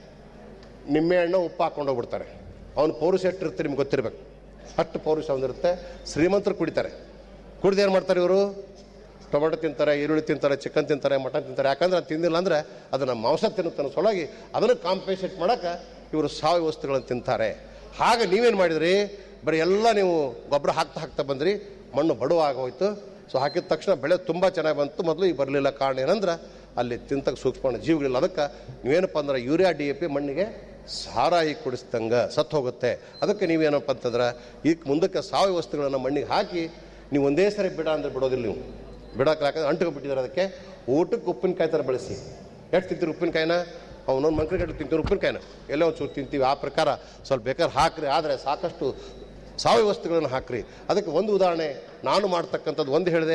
ನಿಂಬೆ ಹಣ್ಣು ಉಪ್ಪು ಹಾಕೊಂಡು ಹೋಗ್ಬಿಡ್ತಾರೆ ಅವ್ನು ಪೌರುಷ ಎಷ್ಟಿರುತ್ತೆ ನಿಮ್ಗೆ ಗೊತ್ತಿರ್ಬೇಕು ಅಷ್ಟು ಪೌರುಷ ಒಂದಿರುತ್ತೆ ಶ್ರೀಮಂತರು ಕುಡಿತಾರೆ ಕುಡಿದು ಏನು ಮಾಡ್ತಾರೆ ಇವರು ಟೊಮೆಟೊ ತಿಂತಾರೆ ಈರುಳ್ಳಿ ತಿಂತಾರೆ ಚಿಕನ್ ತಿಂತಾರೆ ಮಟನ್ ತಿಂತಾರೆ ಯಾಕಂದ್ರೆ ಅದು ತಿಂದಿಲ್ಲ ಅಂದರೆ ಅದನ್ನು ಮಾಂಸ ತಿನ್ನುತ್ತಾನೆ ಸೊಲಾಗಿ ಅದನ್ನು ಕಾಂಪೇಷೇಟ್ ಮಾಡೋಕೆ ಇವರು ಸಾವಯವ ವಸ್ತುಗಳನ್ನು ತಿಂತಾರೆ ಹಾಗೆ ನೀವೇನು ಮಾಡಿದ್ರಿ ಬರೀ ಎಲ್ಲ ನೀವು ಗೊಬ್ಬರ ಹಾಕ್ತಾ ಹಾಕ್ತಾ ಬಂದ್ರಿ ಮಣ್ಣು ಬಡವ ಆಗೋಯ್ತು ಸೊ ಹಾಕಿದ ತಕ್ಷಣ ಬೆಳೆ ತುಂಬ ಚೆನ್ನಾಗಿ ಬಂತು ಮೊದಲು ಈಗ ಬರಲಿಲ್ಲ ಕಾರಣ ಏನಂದ್ರೆ ಅಲ್ಲಿ ತಿಂತಕ್ಕೆ ಸೂಕ್ಷ್ಮ ಜೀವಿಗಳಿಲ್ಲ ಅದಕ್ಕೆ ನೀವೇನಪ್ಪ ಅಂದ್ರೆ ಯೂರಿಯಾ ಡಿ ಎ ಪಿ ಮಣ್ಣಿಗೆ ಸಾರಾಯಿ ಕುಡಿಸ್ದಂಗೆ ಸತ್ತು ಹೋಗುತ್ತೆ ಅದಕ್ಕೆ ನೀವೇನಪ್ಪ ಅಂತಂದ್ರೆ ಈಗ ಮುಂದಕ್ಕೆ ಸಾವಯವ ವಸ್ತುಗಳನ್ನು ಮಣ್ಣಿಗೆ ಹಾಕಿ ನೀವು ಒಂದೇ ಸರಿ ಬಿಡ ಅಂದ್ರೆ ಬಿಡೋದಿಲ್ಲ ನೀವು ಬಿಡಕ್ಕೆ ಯಾಕಂದ್ರೆ ಅಂಟು ಬಿಟ್ಟಿದ್ದಾರೆ ಅದಕ್ಕೆ ಊಟಕ್ಕೆ ಉಪ್ಪಿನಕಾಯಿ ಥರ ಬೆಳೆಸಿ ಎಷ್ಟು ತಿಂತೀರಿ ಉಪ್ಪಿನಕಾಯಿನ ಅವನೊಂದು ಮಂಕ್ರಿಗಟ್ಟು ತಿಂತೀವಿ ಉಪ್ಪಿನಕಾಯಿನ ಎಲ್ಲೋ ಒಂದು ಚೂರು ತಿಂತೀವಿ ಆ ಪ್ರಕಾರ ಸ್ವಲ್ಪ ಬೇಕಾದ್ರೆ ಹಾಕ್ರಿ ಆದರೆ ಸಾಕಷ್ಟು ಸಾವಯವ ವಸ್ತುಗಳನ್ನು ಹಾಕ್ರಿ ಅದಕ್ಕೆ ಒಂದು ಉದಾಹರಣೆ ನಾನು ಮಾಡ್ತಕ್ಕಂಥದ್ದು ಒಂದು ಹೇಳಿದೆ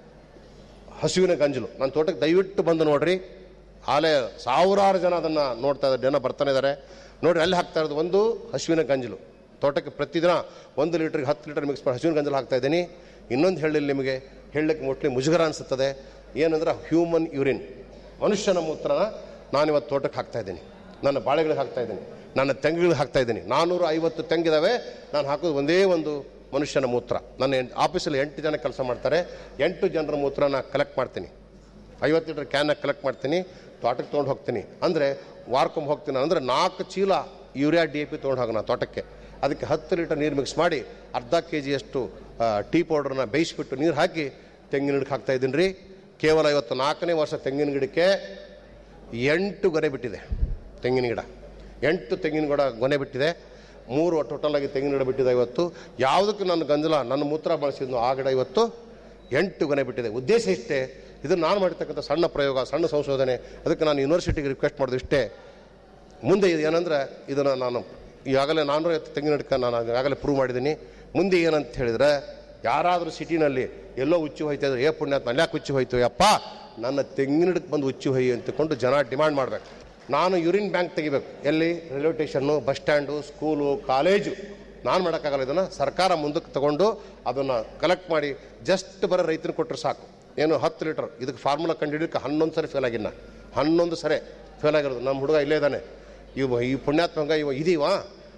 ಹಸುವಿನ ಗಂಜಲು ನನ್ನ ತೋಟಕ್ಕೆ ದಯವಿಟ್ಟು ಬಂದು ನೋಡ್ರಿ ಆಲೆ ಸಾವಿರಾರು ಜನ ಅದನ್ನು ನೋಡ್ತಾ ಇದ್ದಾರೆ ಜನ ಬರ್ತಾನೆ ಇದ್ದಾರೆ ನೋಡ್ರಿ ಅಲ್ಲಿ ಹಾಕ್ತಾ ಇರೋದು ಒಂದು ಹಸುವಿನ ಗಂಜಲು ತೋಟಕ್ಕೆ ಪ್ರತಿದಿನ ಒಂದು ಲೀಟ್ರಿಗೆ ಹತ್ತು ಲೀಟರ್ ಮಿಕ್ಸ್ ಮಾಡಿ ಹಸುವಿನ ಗಂಜಲು ಹಾಕ್ತಾ ಇದ್ದೀನಿ ಇನ್ನೊಂದು ಹೇಳಿಲ್ಲ ನಿಮಗೆ ಹೇಳಲಿಕ್ಕೆ ಮುಟ್ಲಿ ಮುಜುಗರ ಅನಿಸುತ್ತದೆ ಏನಂದ್ರೆ ಹ್ಯೂಮನ್ ಯೂರಿನ್ ಮನುಷ್ಯನ ಮೂತ್ರನ ನಾನಿವತ್ತು ತೋಟಕ್ಕೆ ಹಾಕ್ತಾ ಇದ್ದೀನಿ ನನ್ನ ಬಾಳೆಗಳಿಗೆ ಹಾಕ್ತಾ ಇದ್ದೀನಿ ನನ್ನ ತೆಂಗುಗಳಿಗೆ ಹಾಕ್ತಾ ಇದ್ದೀನಿ ನಾನ್ನೂರ ಐವತ್ತು ತೆಂಗಿದಾವೆ ನಾನು ಹಾಕೋದು ಒಂದೇ ಒಂದು ಮನುಷ್ಯನ ಮೂತ್ರ ನನ್ನ ಎಂ- ಆಫೀಸಲ್ಲಿ ಎಂಟು ಜನ ಕೆಲಸ ಮಾಡ್ತಾರೆ ಎಂಟು ಜನರ ಮೂತ್ರನ ಕಲೆಕ್ಟ್ ಮಾಡ್ತೀನಿ ಐವತ್ತು ಲೀಟರ್ ಕ್ಯಾನ್ನ ಕಲೆಕ್ಟ್ ಮಾಡ್ತೀನಿ ತೋಟಕ್ಕೆ ತೊಗೊಂಡು ಹೋಗ್ತೀನಿ ಅಂದರೆ ವಾರ್ಕೊಂಬ ಹೋಗ್ತೀನಿ ಅಂದರೆ ನಾಲ್ಕು ಚೀಲ ಯೂರಿಯಾ ಡಿ ಎ ಪಿ ತೊಗೊಂಡು ಹೋಗೋಣ ತೋಟಕ್ಕೆ ಅದಕ್ಕೆ ಹತ್ತು ಲೀಟರ್ ನೀರು ಮಿಕ್ಸ್ ಮಾಡಿ ಅರ್ಧ ಕೆ ಜಿಯಷ್ಟು ಟೀ ಪೌಡ್ರನ್ನ ಬೇಯಿಸ್ಬಿಟ್ಟು ನೀರು ಹಾಕಿ ತೆಂಗಿನ ಗಿಡಕ್ಕೆ ಹಾಕ್ತಾ ಇದ್ದೀನಿ ರೀ ಕೇವಲ ಇವತ್ತು ನಾಲ್ಕನೇ ವರ್ಷ ತೆಂಗಿನ ಗಿಡಕ್ಕೆ ಎಂಟು ಗೊನೆ ಬಿಟ್ಟಿದೆ ತೆಂಗಿನ ಗಿಡ ಎಂಟು ತೆಂಗಿನ ಗಿಡ ಗೊನೆ ಬಿಟ್ಟಿದೆ ಮೂರು ಟೋಟಲ್ ಆಗಿ ತೆಂಗಿನ ಗಿಡ ಬಿಟ್ಟಿದೆ ಇವತ್ತು ಯಾವುದಕ್ಕೂ ನನ್ನ ಗಂಜಲ ನನ್ನ ಮೂತ್ರ ಬಳಸಿದ್ನು ಆ ಗಿಡ ಇವತ್ತು ಎಂಟು ಗೊನೆ ಬಿಟ್ಟಿದೆ ಉದ್ದೇಶ ಇಷ್ಟೇ ಇದು ನಾನು ಮಾಡಿರ್ತಕ್ಕಂಥ ಸಣ್ಣ ಪ್ರಯೋಗ ಸಣ್ಣ ಸಂಶೋಧನೆ ಅದಕ್ಕೆ ನಾನು ಯೂನಿವರ್ಸಿಟಿಗೆ ರಿಕ್ವೆಸ್ಟ್ ಮಾಡೋದು ಇಷ್ಟೇ ಮುಂದೆ ಇದು ಏನಂದ್ರೆ ಇದನ್ನು ನಾನು ಈಗಾಗಲೇ ನಾನು ತೆಂಗಿನ ಗಿಡಕ್ಕೆ ನಾನು ಈಗಾಗಲೇ ಪ್ರೂವ್ ಮಾಡಿದ್ದೀನಿ ಮುಂದೆ ಏನಂತ ಹೇಳಿದ್ರೆ ಯಾರಾದರೂ ಸಿಟಿನಲ್ಲಿ ಎಲ್ಲೋ ಹುಚ್ಚು ಹೋಯ್ತಾ ಇದ್ರೆ ಏ ಪುಣ್ಯ ಅಲ್ಲಿ ಯಾಕೆ ಹುಚ್ಚು ಹೋಯ್ತು ಯಪ್ಪ ನನ್ನ ತೆಂಗಿನ ಗಿಡಕ್ಕೆ ಬಂದು ಹುಚ್ಚು ಹೊಯ್ಯಿ ಅಂತಕೊಂಡು ಜನ ಡಿಮಾಂಡ್ ಮಾಡಬೇಕು ನಾನು ಯೂರಿನ್ ಬ್ಯಾಂಕ್ ತೆಗಿಬೇಕು ಎಲ್ಲಿ railway station bus stand school college ನಾನು ಮಾಡೋಕ್ಕಾಗಲ್ಲ ಇದನ್ನು ಸರ್ಕಾರ ಮುಂದಕ್ಕೆ ತಗೊಂಡು ಅದನ್ನು ಕಲೆಕ್ಟ್ ಮಾಡಿ ಜಸ್ಟ್ ಬರೋ ರೈತನ ಕೊಟ್ಟರೆ ಸಾಕು ಏನು ಹತ್ತು ಲೀಟರ್ ಇದಕ್ಕೆ ಫಾರ್ಮುಲಾ ಕಂಡುಹಿಡಿಯೋಕೆ ಹನ್ನೊಂದು ಸರಿ ಫೇಲ್ ಆಗಿನ್ನ ಹನ್ನೊಂದು ಸರಿ ಫೇಲ್ ಆಗಿರೋದು ನಮ್ಮ ಹುಡುಗ ಇಲ್ಲೇ ಇದ್ದಾನೆ ಇವ ಈ ಪುಣ್ಯಾತ್ಮಂಗ ಇವ ಇದೀವಾ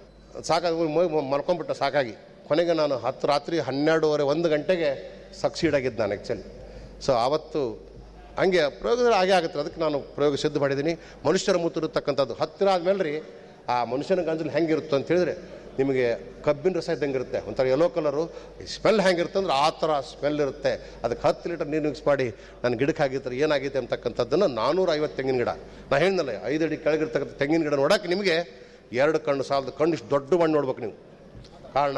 ಸಾಕಾಗಿ ಮಲ್ಕೊಂಡ್ಬಿಟ್ಟ ಸಾಕಾಗಿ ಕೊನೆಗೆ ನಾನು ಹತ್ತು ರಾತ್ರಿ ಹನ್ನೆರಡೂವರೆ ಒಂದು ಗಂಟೆಗೆ ಸಕ್ಸೀಡ್ ಆಗಿದ್ದು ನಾನು ಆ್ಯಕ್ಚುಲಿ ಸೊ ಆವತ್ತು ಹಂಗೆ ಪ್ರಯೋಗದಲ್ಲಿ ಹಾಗೆ ಆಗುತ್ತೆ ಅದಕ್ಕೆ ನಾನು ಪ್ರಯೋಗ ಸಿದ್ಧ ಮಾಡಿದ್ದೀನಿ ಮನುಷ್ಯರ ಮೂತಿರತಕ್ಕಂಥದ್ದು ಹತ್ತಿರ ಆದ್ಮೇಲೆ ರೀ ಆ ಮನುಷ್ಯನ ಗಂಜಲು ಹೆಂಗಿರುತ್ತೆ ಅಂತ ಹೇಳಿದ್ರೆ ನಿಮಗೆ ಕಬ್ಬಿನ ರಸ ಇದ್ದಂಗೆ ಇರುತ್ತೆ ಒಂಥರ ಯೆಲ್ಲೋ ಕಲರು ಸ್ಮೆಲ್ ಹೆಂಗಿರುತ್ತೆ ಅಂದ್ರೆ ಆ ಥರ ಸ್ಮೆಲ್ ಇರುತ್ತೆ ಅದಕ್ಕೆ ಹತ್ತು ಲೀಟರ್ ನೀರು ಮಿಕ್ಸ್ ಮಾಡಿ ನನ್ನ ಗಿಡಕ್ಕೆ ಆಗಿರ್ತಾರೆ ಏನಾಗಿದೆ ಅಂತಕ್ಕಂಥದ್ದನ್ನು ನಾನ್ನೂರ ಐವತ್ತು ತೆಂಗಿನ ಗಿಡ ನಾ ಹೇಳಿದ್ನಲ್ಲ ಐದು ಅಡಿ ಕೆಳಗಿರ್ತಕ್ಕಂಥ ತೆಂಗಿನ ಗಿಡ ನೋಡೋಕೆ ನಿಮಗೆ ಎರಡು ಕಣ್ಣು ಸಾಲದು ಕಣ್ಣು ಇಷ್ಟು ದೊಡ್ಡ ಮಣ್ಣು ನೋಡ್ಬೇಕು ನೀವು ಕಾರಣ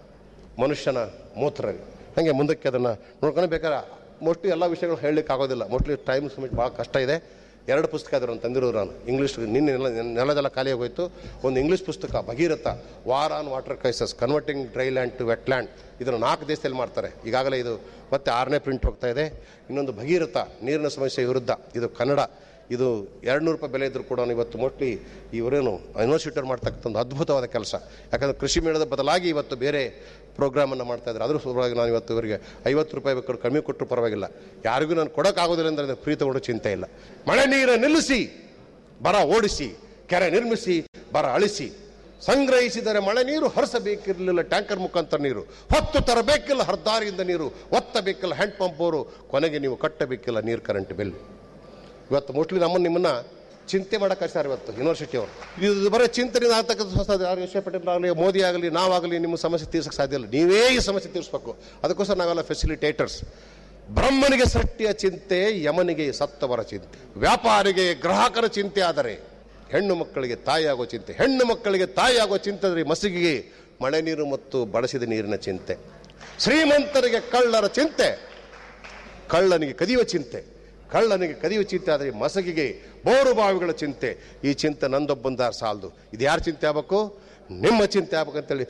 ಮನುಷ್ಯನ ಮೂತ್ರ ಹಾಗೆ ಮುಂದಕ್ಕೆ ಅದನ್ನು ನೋಡ್ಕೊಂಡು ಬೇಕಾದ್ರೆ ಮೋಸ್ಟ್ಲಿ ಎಲ್ಲ ವಿಷಯಗಳು ಹೇಳಲಿಕ್ಕೆ ಆಗೋದಿಲ್ಲ ಮೋಸ್ಟ್ಲಿ ಟೈಮ್ ಸಮಿಟ್ ಭಾಳ ಕಷ್ಟ ಇದೆ ಎರಡು ಪುಸ್ತಕ ಇದ್ರು ನಾನು ತಂದಿರೋದು ನಾನು ಇಂಗ್ಲೀಷ್ ನಿನ್ನೆ ನೆಲ ನೆಲದೆಲ್ಲ ಖಾಲಿ ಆಗೋಯ್ತು ಒಂದು ಇಂಗ್ಲೀಷ್ ಪುಸ್ತಕ Bhagiratha war on water crisis converting dry land to wet land ಇದನ್ನು ನಾಲ್ಕು ದೇಶದಲ್ಲಿ ಮಾಡ್ತಾರೆ ಈಗಾಗಲೇ ಇದು ಮತ್ತೆ ಆರನೇ ಪ್ರಿಂಟ್ ಹೋಗ್ತಾ ಇದೆ ಇನ್ನೊಂದು ಭಗೀರಥ ನೀರಿನ ಸಮಸ್ಯೆ ವಿರುದ್ಧ ಇದು ಕನ್ನಡ ಇದು ಎರಡು ನೂರು ರೂಪಾಯಿ ಬೆಲೆ ಇದ್ರೂ ಕೂಡ ಇವತ್ತು ಮೋಸ್ಟ್ಲಿ ಇವರೇನು ಯೂನಿವರ್ಸಿಟಿಯವ್ರು ಮಾಡ್ತಕ್ಕಂಥ ಒಂದು ಅದ್ಭುತವಾದ ಕೆಲಸ ಯಾಕಂದರೆ ಕೃಷಿ ಮೇಳದ ಬದಲಾಗಿ ಇವತ್ತು ಬೇರೆ ಪ್ರೋಗ್ರಾಮನ್ನು ಮಾಡ್ತಾ ಇದ್ದಾರೆ ಅದ್ರ ಸಲುವಾಗಿ ನಾನು ಇವತ್ತು ಇವರಿಗೆ ಐವತ್ತು ರೂಪಾಯಿ ಬೇಕಾದ್ರೆ ಕಡಿಮೆ ಕೊಟ್ಟರು ಪರವಾಗಿಲ್ಲ ಯಾರಿಗೂ ನಾನು ಕೊಡೋಕ್ಕಾಗೋದಿಲ್ಲ ಅಂದರೆ ಫ್ರೀ ತಗೊಂಡು ಚಿಂತೆ ಇಲ್ಲ ಮಳೆ ನೀರು ನಿಲ್ಲಿಸಿ ಬರ ಓಡಿಸಿ ಕೆರೆ ನಿರ್ಮಿಸಿ ಬರ ಅಳಿಸಿ ಸಂಗ್ರಹಿಸಿದರೆ ಮಳೆ ನೀರು ಹರಿಸಬೇಕಿರಲಿಲ್ಲ ಟ್ಯಾಂಕರ್ ಮುಖಾಂತರ ನೀರು ಹೊತ್ತು ತರಬೇಕಿಲ್ಲ ಹರ್ದಾರಿಯಿಂದ ನೀರು ಒತ್ತಬೇಕಿಲ್ಲ ಹ್ಯಾಂಡ್ ಪಂಪ್ ಅವರು ಕೊನೆಗೆ ನೀವು ಕಟ್ಟಬೇಕಿಲ್ಲ ನೀರು ಕರೆಂಟ್ ಬಿಲ್ ಇವತ್ತು ಮೋಸ್ಟ್ಲಿ ನಮ್ಮನ್ನು ನಿಮ್ಮನ್ನ ಚಿಂತೆ ಮಾಡಕ್ಕೆ ಕಳಿಸ್ತಾರೆ ಇವತ್ತು ಯೂನಿವರ್ಸಿಟಿ ಅವರು ಇದು ಬರೀ ಚಿಂತನೆ ಆಗ್ತಕ್ಕಂಥ ಸಂಸ್ಥೆ ಯಾರು ಯಶ್ ಪಟೇಲ್ ಆಗಲಿ ಮೋದಿ ಆಗಲಿ ನಾವಾಗಲಿ ನಿಮ್ಮ ಸಮಸ್ಯೆ ತೀರ್ಸಕ್ಕೆ ಸಾಧ್ಯ ಇಲ್ಲ ನೀವೇ ಈ ಸಮಸ್ಯೆ ತೀರಿಸ್ಬೇಕು ಅದಕ್ಕೋಸ್ಕರ ನಾವೆಲ್ಲ ಫೆಸಿಲಿಟೇಟರ್ಸ್ ಬ್ರಹ್ಮನಿಗೆ ಸೃಷ್ಟಿಯ ಚಿಂತೆ ಯಮನಿಗೆ ಸತ್ತವರ ಚಿಂತೆ ವ್ಯಾಪಾರಿಗೆ ಗ್ರಾಹಕರ ಚಿಂತೆ ಆದರೆ ಹೆಣ್ಣು ಮಕ್ಕಳಿಗೆ ತಾಯಿಯಾಗೋ ಚಿಂತೆ ಹೆಣ್ಣು ಮಕ್ಕಳಿಗೆ ತಾಯಿಯಾಗೋ ಚಿಂತೆ ಅಂದರೆ ಮಸಿಗೆಗೆ ಮಳೆ ನೀರು ಮತ್ತು ಬಳಸಿದ ನೀರಿನ ಚಿಂತೆ ಶ್ರೀಮಂತರಿಗೆ ಕಳ್ಳರ ಚಿಂತೆ ಕಳ್ಳನಿಗೆ ಕದಿಯುವ ಚಿಂತೆ ಕಳ್ಳನಿಗೆ ಕದಿಯುವ ಚಿಂತೆ ಆದರೆ ಮಸಗಿಗೆ ಬೋರು ಬಾವಿಗಳ ಚಿಂತೆ ಈ ಚಿಂತೆ ನಂದೊಬ್ಬಂದಾರ ಸಾಲದು ಇದು ಯಾರ ಚಿಂತೆ ಆಗ್ಬೇಕು ನಿಮ್ಮ ಚಿಂತೆ ಆಗ್ಬೇಕಂತೇಳಿ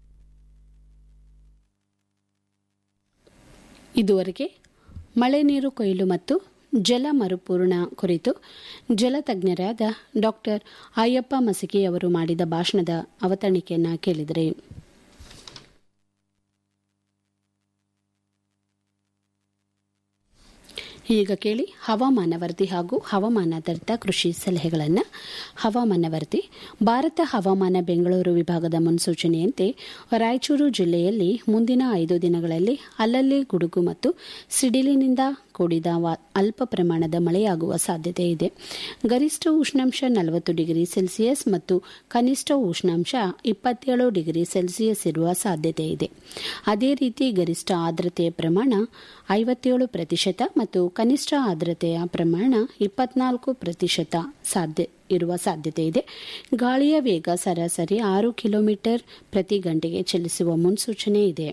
ಇದುವರೆಗೆ ಮಳೆ ನೀರು ಕೊಯ್ಲು ಮತ್ತು ಜಲ ಮರುಪೂರ್ಣ ಕುರಿತು ಜಲತಜ್ಞರಾದ ಡಾಕ್ಟರ್ ಅಯ್ಯಪ್ಪ ಮಸಕಿ ಅವರು ಮಾಡಿದ ಭಾಷಣದ ಅವತರಣಿಕೆಯನ್ನ ಕೇಳಿದರೆ ಈಗ ಕೇಳಿ ಹವಾಮಾನ ವರದಿ ಹಾಗೂ ಹವಾಮಾನಾಧಾರಿತ ಕೃಷಿ ಸಲಹೆಗಳನ್ನು ಹವಾಮಾನ ವರದಿ ಭಾರತ ಹವಾಮಾನ ಬೆಂಗಳೂರು ವಿಭಾಗದ ಮುನ್ಸೂಚನೆಯಂತೆ ರಾಯಚೂರು ಜಿಲ್ಲೆಯಲ್ಲಿ ಮುಂದಿನ ಐದು ದಿನಗಳಲ್ಲಿ ಅಲ್ಲಲ್ಲಿ ಗುಡುಗು ಮತ್ತು ಸಿಡಿಲಿನಿಂದ ಕೂಡಿದ ಅಲ್ಪ ಪ್ರಮಾಣದ ಮಳೆಯಾಗುವ ಸಾಧ್ಯತೆ ಇದೆ ಗರಿಷ್ಠ ಉಷ್ಣಾಂಶ ನಲವತ್ತು ಡಿಗ್ರಿ ಸೆಲ್ಸಿಯಸ್ ಮತ್ತು ಕನಿಷ್ಠ ಉಷ್ಣಾಂಶ ಇಪ್ಪತ್ತೇಳು ಡಿಗ್ರಿ ಸೆಲ್ಸಿಯಸ್ ಇರುವ ಸಾಧ್ಯತೆ ಇದೆ ಅದೇ ರೀತಿ ಗರಿಷ್ಠ ಆರ್ದ್ರತೆಯ ಪ್ರಮಾಣ ಐವತ್ತೇಳು ಪ್ರತಿಶತ ಮತ್ತು ಕನಿಷ್ಠ ಆರ್ದ್ರತೆಯ ಪ್ರಮಾಣ ಇಪ್ಪತ್ನಾಲ್ಕು ಪ್ರತಿಶತ ಸಾಧ್ಯ ಇರುವ ಸಾಧ್ಯತೆ ಇದೆ ಗಾಳಿಯ ವೇಗ ಸರಾಸರಿ ಆರು ಕಿಲೋಮೀಟರ್ ಪ್ರತಿ ಗಂಟೆಗೆ ಚಲಿಸುವ ಮುನ್ಸೂಚನೆ ಇದೆ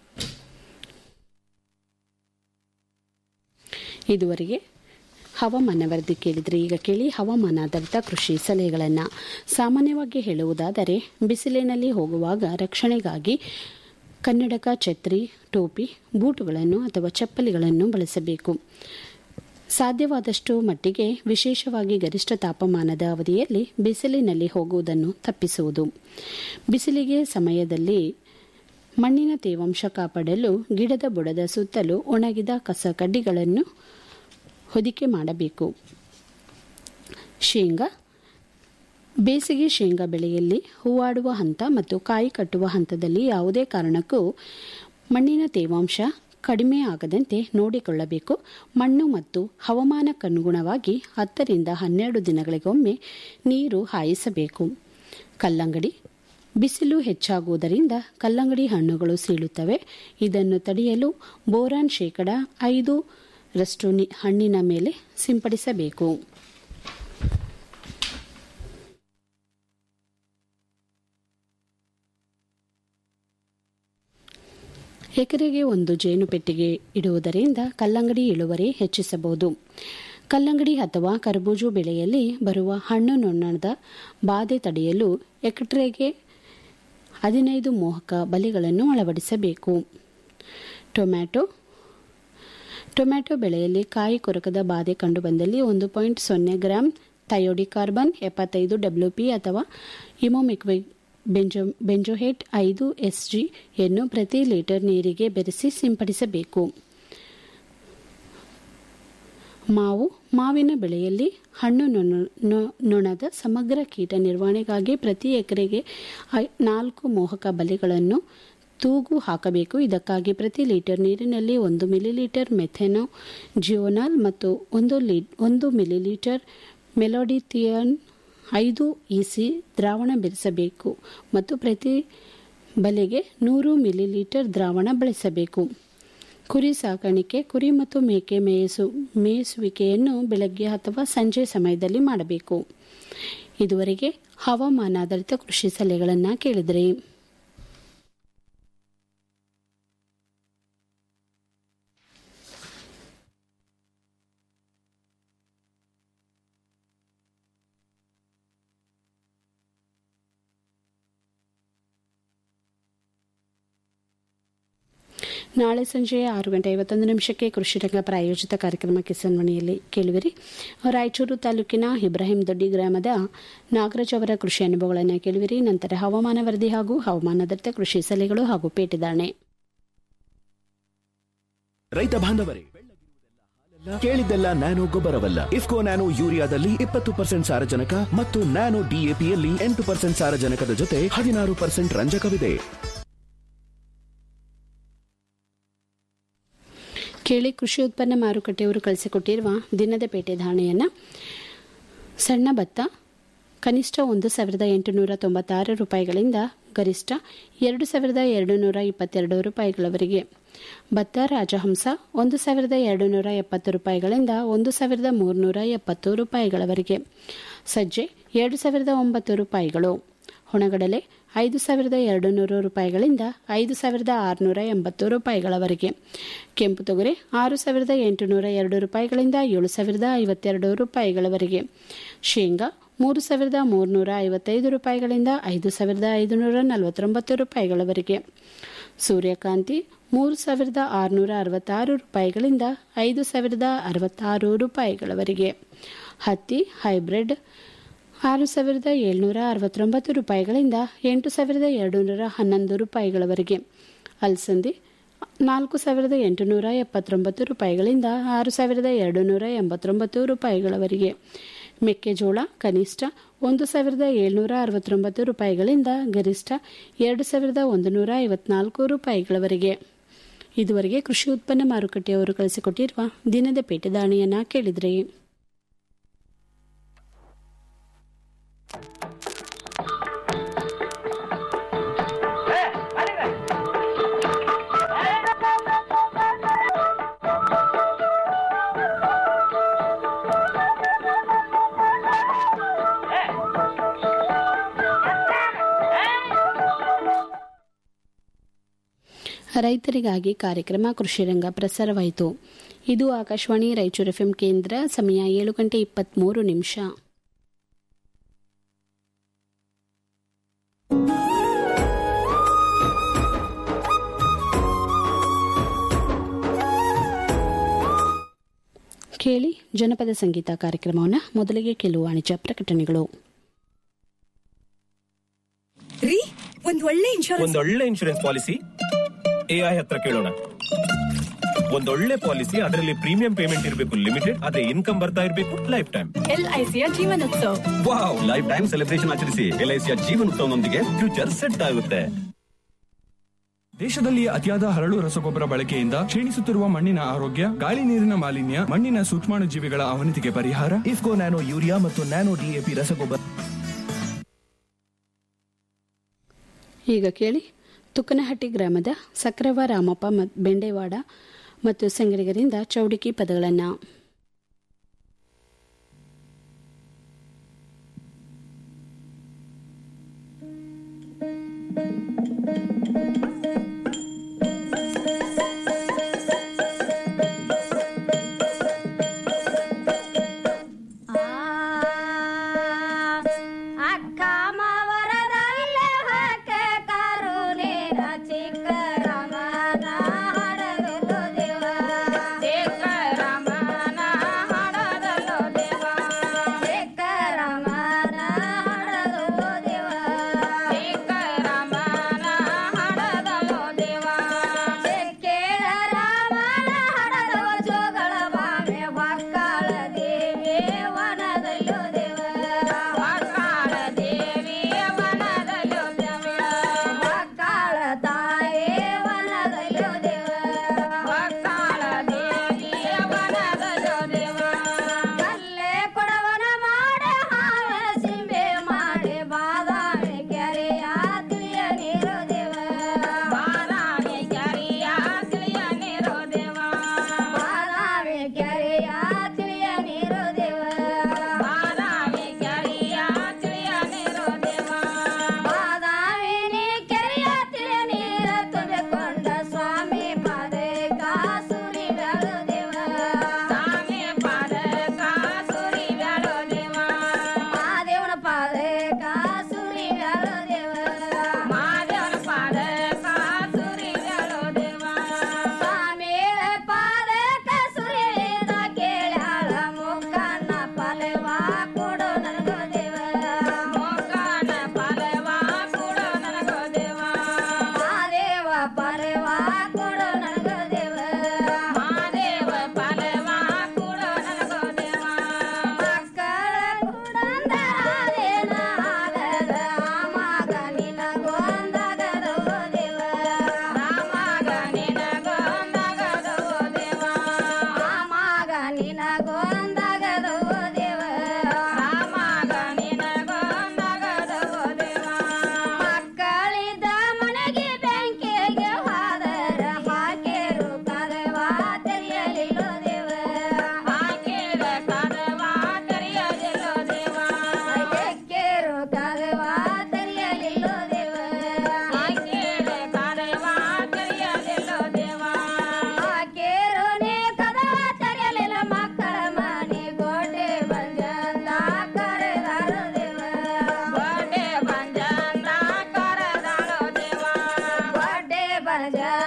ಇದುವರೆಗೆ ಹವಾಮಾನ ವರದಿ ಕೇಳಿದರೆ ಈಗ ಕೇಳಿ ಹವಾಮಾನಾಧಾರಿತ ಕೃಷಿ ಸಲಹೆಗಳನ್ನು ಸಾಮಾನ್ಯವಾಗಿ ಹೇಳುವುದಾದರೆ ಬಿಸಿಲಿನಲ್ಲಿ ಹೋಗುವಾಗ ರಕ್ಷಣೆಗಾಗಿ ಕನ್ನಡಕ ಛತ್ರಿ ಟೋಪಿ ಬೂಟುಗಳನ್ನು ಅಥವಾ ಚಪ್ಪಲಿಗಳನ್ನು ಬಳಸಬೇಕು ಸಾಧ್ಯವಾದಷ್ಟು ಮಟ್ಟಿಗೆ ವಿಶೇಷವಾಗಿ ಗರಿಷ್ಠ ತಾಪಮಾನದ ಅವಧಿಯಲ್ಲಿ ಬಿಸಿಲಿನಲ್ಲಿ ಹೋಗುವುದನ್ನು ತಪ್ಪಿಸುವುದು ಬಿಸಿಲಿಗೆ ಸಮಯದಲ್ಲಿ ಮಣ್ಣಿನ ತೇವಾಂಶ ಕಾಪಾಡಲು ಗಿಡದ ಬುಡದ ಸುತ್ತಲೂ ಒಣಗಿದ ಕಸ ಕಡ್ಡಿಗಳನ್ನು ಹೊದಿಕೆ ಮಾಡಬೇಕು ಶೇಂಗಾ ಬೇಸಿಗೆ ಶೇಂಗಾ ಬೆಳೆಯಲ್ಲಿ ಹೂವಾಡುವ ಹಂತ ಮತ್ತು ಕಾಯಿ ಕಟ್ಟುವ ಹಂತದಲ್ಲಿ ಯಾವುದೇ ಕಾರಣಕ್ಕೂ ಮಣ್ಣಿನ ತೇವಾಂಶ ಕಡಿಮೆ ಆಗದಂತೆ ನೋಡಿಕೊಳ್ಳಬೇಕು ಮಣ್ಣು ಮತ್ತು ಹವಾಮಾನಕ್ಕನುಗುಣವಾಗಿ ಹತ್ತರಿಂದ ಹನ್ನೆರಡು ದಿನಗಳಿಗೊಮ್ಮೆ ನೀರು ಹಾಯಿಸಬೇಕು ಕಲ್ಲಂಗಡಿ ಬಿಸಿಲು ಹೆಚ್ಚಾಗುವುದರಿಂದ ಕಲ್ಲಂಗಡಿ ಹಣ್ಣುಗಳು ಸೀಳುತ್ತವೆ ಇದನ್ನು ತಡೆಯಲು ಬೋರಾನ್ ಶೇಕಡ ಐದು ರಷ್ಟು ಹಣ್ಣಿನ ಮೇಲೆ ಸಿಂಪಡಿಸಬೇಕು ಎಕರೆಗೆ ಒಂದು ಜೇನು ಪೆಟ್ಟಿಗೆ ಇಡುವುದರಿಂದ ಕಲ್ಲಂಗಡಿ ಇಳುವರಿ ಹೆಚ್ಚಿಸಬಹುದು ಕಲ್ಲಂಗಡಿ ಅಥವಾ ಕರಬೂಜು ಬೆಳೆಯಲ್ಲಿ ಬರುವ ಹಣ್ಣು ನೊಣ್ಣದ ಬಾಧೆ ತಡೆಯಲು ಎಕರೆಗೆ ಹದಿನೈದು ಮೋಹಕ ಬಲೆಗಳನ್ನು ಅಳವಡಿಸಬೇಕು ಟೊಮ್ಯಾಟೊ ಟೊಮ್ಯಾಟೊ ಬೆಳೆಯಲ್ಲಿ ಕಾಯಿ ಕೊರಕದ ಬಾಧೆ ಕಂಡುಬಂದಲ್ಲಿ ಒಂದು ಪಾಯಿಂಟ್ ಸೊನ್ನೆ ಗ್ರಾಂ ಥಯೋಡಿಕಾರ್ಬನ್ ಎಪ್ಪತ್ತೈದು ಡಬ್ಲ್ಯೂಪಿ ಅಥವಾ ಇಮೋಮಿಕ್ವಿ ಬೆಂಜೋ ಬೆಂಜೋಹೇಟ್ ಐದು ಎಸ್ಜಿಯನ್ನು ಪ್ರತಿ ಲೀಟರ್ ನೀರಿಗೆ ಬೆರೆಸಿ ಸಿಂಪಡಿಸಬೇಕು ಮಾವು ಮಾವಿನ ಬೆಳೆಯಲ್ಲಿ ಹಣ್ಣು ನೊಣ- ನೊ- ನೊಣದ ಸಮಗ್ರ ಕೀಟ ನಿರ್ವಹಣೆಗಾಗಿ ಪ್ರತಿ ಎಕರೆಗೆ ಐ- ನಾಲ್ಕು ಮೋಹಕ ಬಲೆಗಳನ್ನು ತೂಗು ಹಾಕಬೇಕು ಇದಕ್ಕಾಗಿ ಪ್ರತಿ ಲೀಟರ್ ನೀರಿನಲ್ಲಿ ಒಂದು ಮಿಲಿಲೀಟರ್ ಮೆಥೆನೋ ಜಿಯೋನಾಲ್ ಮತ್ತು ಒಂದು ಲೀ ಒಂದು ಮಿಲಿಲೀಟರ್ ಮೆಲೋಡಿಥಿಯನ್ ಐದು ಇಸಿ ದ್ರಾವಣ ಬೆರೆಸಬೇಕು ಮತ್ತು ಪ್ರತಿ ಬಲೆಗೆ ನೂರು ಮಿಲಿಲೀಟರ್ ದ್ರಾವಣ ಬಳಸಬೇಕು ಕುರಿ ಸಾಕಾಣಿಕೆ ಕುರಿ ಮತ್ತು ಮೇಕೆ ಮೇಯಿಸು ಮೇಯಿಸುವಿಕೆಯನ್ನು ಬೆಳಗ್ಗೆ ಅಥವಾ ಸಂಜೆ ಸಮಯದಲ್ಲಿ ಮಾಡಬೇಕು ಇದುವರೆಗೆ ಹವಾಮಾನಾಧಾರಿತ ಕೃಷಿ ಸಲಹೆಗಳನ್ನು ಕೇಳಿದ್ರಿ ನಾಳೆ ಸಂಜೆ ಆರು ಗಂಟೆ ಐವತ್ತೊಂದು ನಿಮಿಷಕ್ಕೆ ಕೃಷಿ ರಂಗ ಪ್ರಾಯೋಜಿತ ಕಾರ್ಯಕ್ರಮ ಕಿಸಾನ್ ಮಣಿಯಲ್ಲಿ ಕೇಳುವಿರಿ ರಾಯಚೂರು ತಾಲೂಕಿನ ಇಬ್ರಾಹಿಂ ದೊಡ್ಡಿ ಗ್ರಾಮದ ನಾಗರಾಜ್ ಅವರ ಕೃಷಿ ಅನುಭವಗಳನ್ನು ಕೇಳುವಿರಿ ನಂತರ ಹವಾಮಾನ ವರದಿ ಹಾಗೂ ಹವಾಮಾನಾಧಾರಿತ ಕೃಷಿ ಸಲಹೆಗಳು ಹಾಗೂ ಪೇಟೆದಾಣೆ ರೈತ ಬಾಂಧವರೇ ಕೇಳಿದ್ದೆಲ್ಲ ನ್ಯಾನೋ ಗೊಬ್ಬರವಲ್ಲ ಇಫ್ಕೋ ನ್ಯಾನೋ ಯೂರಿಯಾದಲ್ಲಿ ಇಪ್ಪತ್ತು ಪರ್ಸೆಂಟ್ ಸಾರಜನಕ ಮತ್ತು ನ್ಯಾನೋ ಡಿಎಪಿಯಲ್ಲಿ ಎಂಟು ಪರ್ಸೆಂಟ್ ಸಾರಜನಕದ ಜೊತೆ ಹದಿನಾರು ಪರ್ಸೆಂಟ್ ರಂಜಕವಿದೆ ಕೇಳಿ ಕೃಷಿ ಉತ್ಪನ್ನ ಮಾರುಕಟ್ಟೆಯವರು ಕಳಿಸಿಕೊಟ್ಟಿರುವ ದಿನದ ಪೇಟೆ ಧಾರಣೆಯನ್ನು ಸಣ್ಣ ಭತ್ತ ಕನಿಷ್ಠ ಒಂದು ಸಾವಿರದ ಎಂಟುನೂರ ತೊಂಬತ್ತಾರು ರೂಪಾಯಿಗಳಿಂದ ಗರಿಷ್ಠ ಎರಡು ಸಾವಿರದ ಎರಡು ನೂರ ಇಪ್ಪತ್ತೆರಡು ರೂಪಾಯಿಗಳವರೆಗೆ ಭತ್ತ ರಾಜಹಂಸ ಒಂದು ಸಾವಿರದ ಎರಡು ನೂರ ಎಪ್ಪತ್ತು ರೂಪಾಯಿಗಳಿಂದ ಒಂದು ಸಾವಿರದ ಮೂರುನೂರ ಎಪ್ಪತ್ತು ರೂಪಾಯಿಗಳವರೆಗೆ ಸಜ್ಜೆ ಎರಡು ಸಾವಿರದ ಒಂಬತ್ತು ರೂಪಾಯಿಗಳು ಹೊಣಗಡಲೆ ಐದು ಸಾವಿರದ ಎರಡು ನೂರು ರೂಪಾಯಿಗಳಿಂದ ಐದು ಸಾವಿರದ ಆರುನೂರ ಎಂಬತ್ತು ರೂಪಾಯಿಗಳವರೆಗೆ ಕೆಂಪು ತೊಗರೆ ಆರು ಸಾವಿರದ ಎಂಟುನೂರ ಎರಡು ರೂಪಾಯಿಗಳಿಂದ ಏಳು ಸಾವಿರದ ಐವತ್ತೆರಡು ರೂಪಾಯಿಗಳವರೆಗೆ ಶೇಂಗಾ ಮೂರು ಸಾವಿರದ ಮೂರುನೂರ ಐವತ್ತೈದು ರೂಪಾಯಿಗಳಿಂದ ಐದು ಸಾವಿರದ ಐದುನೂರ ನಲವತ್ತೊಂಬತ್ತು ರೂಪಾಯಿಗಳವರೆಗೆ ಸೂರ್ಯಕಾಂತಿ ಮೂರು ಸಾವಿರದ ಆರುನೂರ ಅರವತ್ತಾರು ರೂಪಾಯಿಗಳಿಂದ ಐದು ಸಾವಿರದ ಅರವತ್ತಾರು ರೂಪಾಯಿಗಳವರೆಗೆ ಹತ್ತಿ ಹೈಬ್ರಿಡ್ ಆರು ಸಾವಿರದ ಏಳ್ನೂರ ಅರವತ್ತೊಂಬತ್ತು ರೂಪಾಯಿಗಳಿಂದ ಎಂಟು ಸಾವಿರದ ಎರಡು ನೂರ ಹನ್ನೊಂದು ರೂಪಾಯಿಗಳವರೆಗೆ ಅಲಸಂದಿ ನಾಲ್ಕು ಸಾವಿರದ ಎಂಟುನೂರ ಎಪ್ಪತ್ತೊಂಬತ್ತು ರೂಪಾಯಿಗಳಿಂದ ಆರು ಸಾವಿರದ ಎರಡು ನೂರ ಎಂಬತ್ತೊಂಬತ್ತು ರೂಪಾಯಿಗಳವರೆಗೆ ಮೆಕ್ಕೆಜೋಳ ಕನಿಷ್ಠ ಒಂದು ಸಾವಿರದ ಏಳ್ನೂರ ಅರವತ್ತೊಂಬತ್ತು ರೂಪಾಯಿಗಳಿಂದ ಗರಿಷ್ಠ ಎರಡು ಸಾವಿರದ ಒಂದು ನೂರ ಐವತ್ನಾಲ್ಕು ರೂಪಾಯಿಗಳವರೆಗೆ ಇದುವರೆಗೆ ಕೃಷಿ ಉತ್ಪನ್ನ ಮಾರುಕಟ್ಟೆಯವರು ಕಳಿಸಿಕೊಟ್ಟಿರುವ ದಿನದ ಪೇಟೆ ದಾಣಿಯನ್ನ ಕೇಳಿದ್ರಿ ರೈತರಿಗಾಗಿ ಕಾರ್ಯಕ್ರಮ ಕೃಷಿ ರಂಗ ಪ್ರಸಾರವಾಯಿತು ಇದು ಆಕಾಶವಾಣಿ ರಾಯಚೂರು ಎಫ್ಎಂ ಕೇಂದ್ರ ಸಮಯ ಏಳು ಗಂಟೆ ಇಪ್ಪತ್ತ್ಮೂರು ನಿಮಿಷ ಕೇಳಿ ಜನಪದ ಸಂಗೀತ ಕಾರ್ಯಕ್ರಮವನ್ನು ಮೊದಲಿಗೆ ಕೆಲವು ವಾಣಿಜ್ಯ ಪ್ರಕಟಣೆಗಳು ರೀ ಒಂದ್ ಒಳ್ಳೆ ಇನ್ಶೂರೆನ್ಸ್ ಒಂದೊಳ್ಳೆ ಇನ್ಶೂರೆನ್ಸ್ ಪಾಲಿಸಿ ಎಐ ಹತ್ರ ಕೇಳೋಣ ಒಂದೊಳ್ಳೆ ಪಾಲಿಸಿ ಅದರಲ್ಲಿ ಪ್ರೀಮಿಯಂ ಪೇಮೆಂಟ್ ಇರಬೇಕು ಲಿಮಿಟೆಡ್ ಅದೇ ಇನ್ಕಮ್ ಬರ್ತಾ ಇರಬೇಕು ಲೈಫ್ ಟೈಮ್ ಎಲ್ ಐ ಸಿಯ ಜೀವನೋತ್ಸವ ವಾವ್ ಲೈಫ್ ಟೈಮ್ ಸೆಲೆಬ್ರೇಷನ್ ಆಚರಿಸಿ ಎಲ್ಐಸಿಯ ಜೀವನೋತ್ಸವನೊಂದಿಗೆ ಫ್ಯೂಚರ್ ಸೆಟ್ ಆಗುತ್ತೆ ದೇಶದಲ್ಲಿ ಅತಿಯಾದ ಹರಳು ರಸಗೊಬ್ಬರ ಬಳಕೆಯಿಂದ ಕ್ಷೀಣಿಸುತ್ತಿರುವ ಮಣ್ಣಿನ ಆರೋಗ್ಯ ಗಾಳಿ ನೀರಿನ ಮಾಲಿನ್ಯ ಮಣ್ಣಿನ ಸೂಕ್ಷ್ಮಾಣು ಜೀವಿಗಳ ಅವನತಿಗೆ ಪರಿಹಾರ ಇಫ್ಕೋ ನ್ಯಾನೋ ಯೂರಿಯಾ ಮತ್ತು ನ್ಯಾನೋ ಡಿಎಪಿ ರಸಗೊಬ್ಬರ ಈಗ ಕೇಳಿ ತುಕ್ಕನಹಟ್ಟಿ ಗ್ರಾಮದ ಸಕ್ರವ ರಾಮಪ್ಪ ಮತ್ತು ಬೆಂಡೆವಾಡ ಮತ್ತು ಸಂಗಡಿಗರಿಂದ ಚೌಡಿಕಿ ಪದಗಳನ್ನು ಅಕ್ಕ ಮಾವರದಲ್ಲೇ ಹಾಕೆ ಕರುಣೇನ ಚಿಕ್ಕ ರಮನ ಹಡಗಲು ದೇವ ಚಿಕ್ಕ ರಮನ ರಾಜ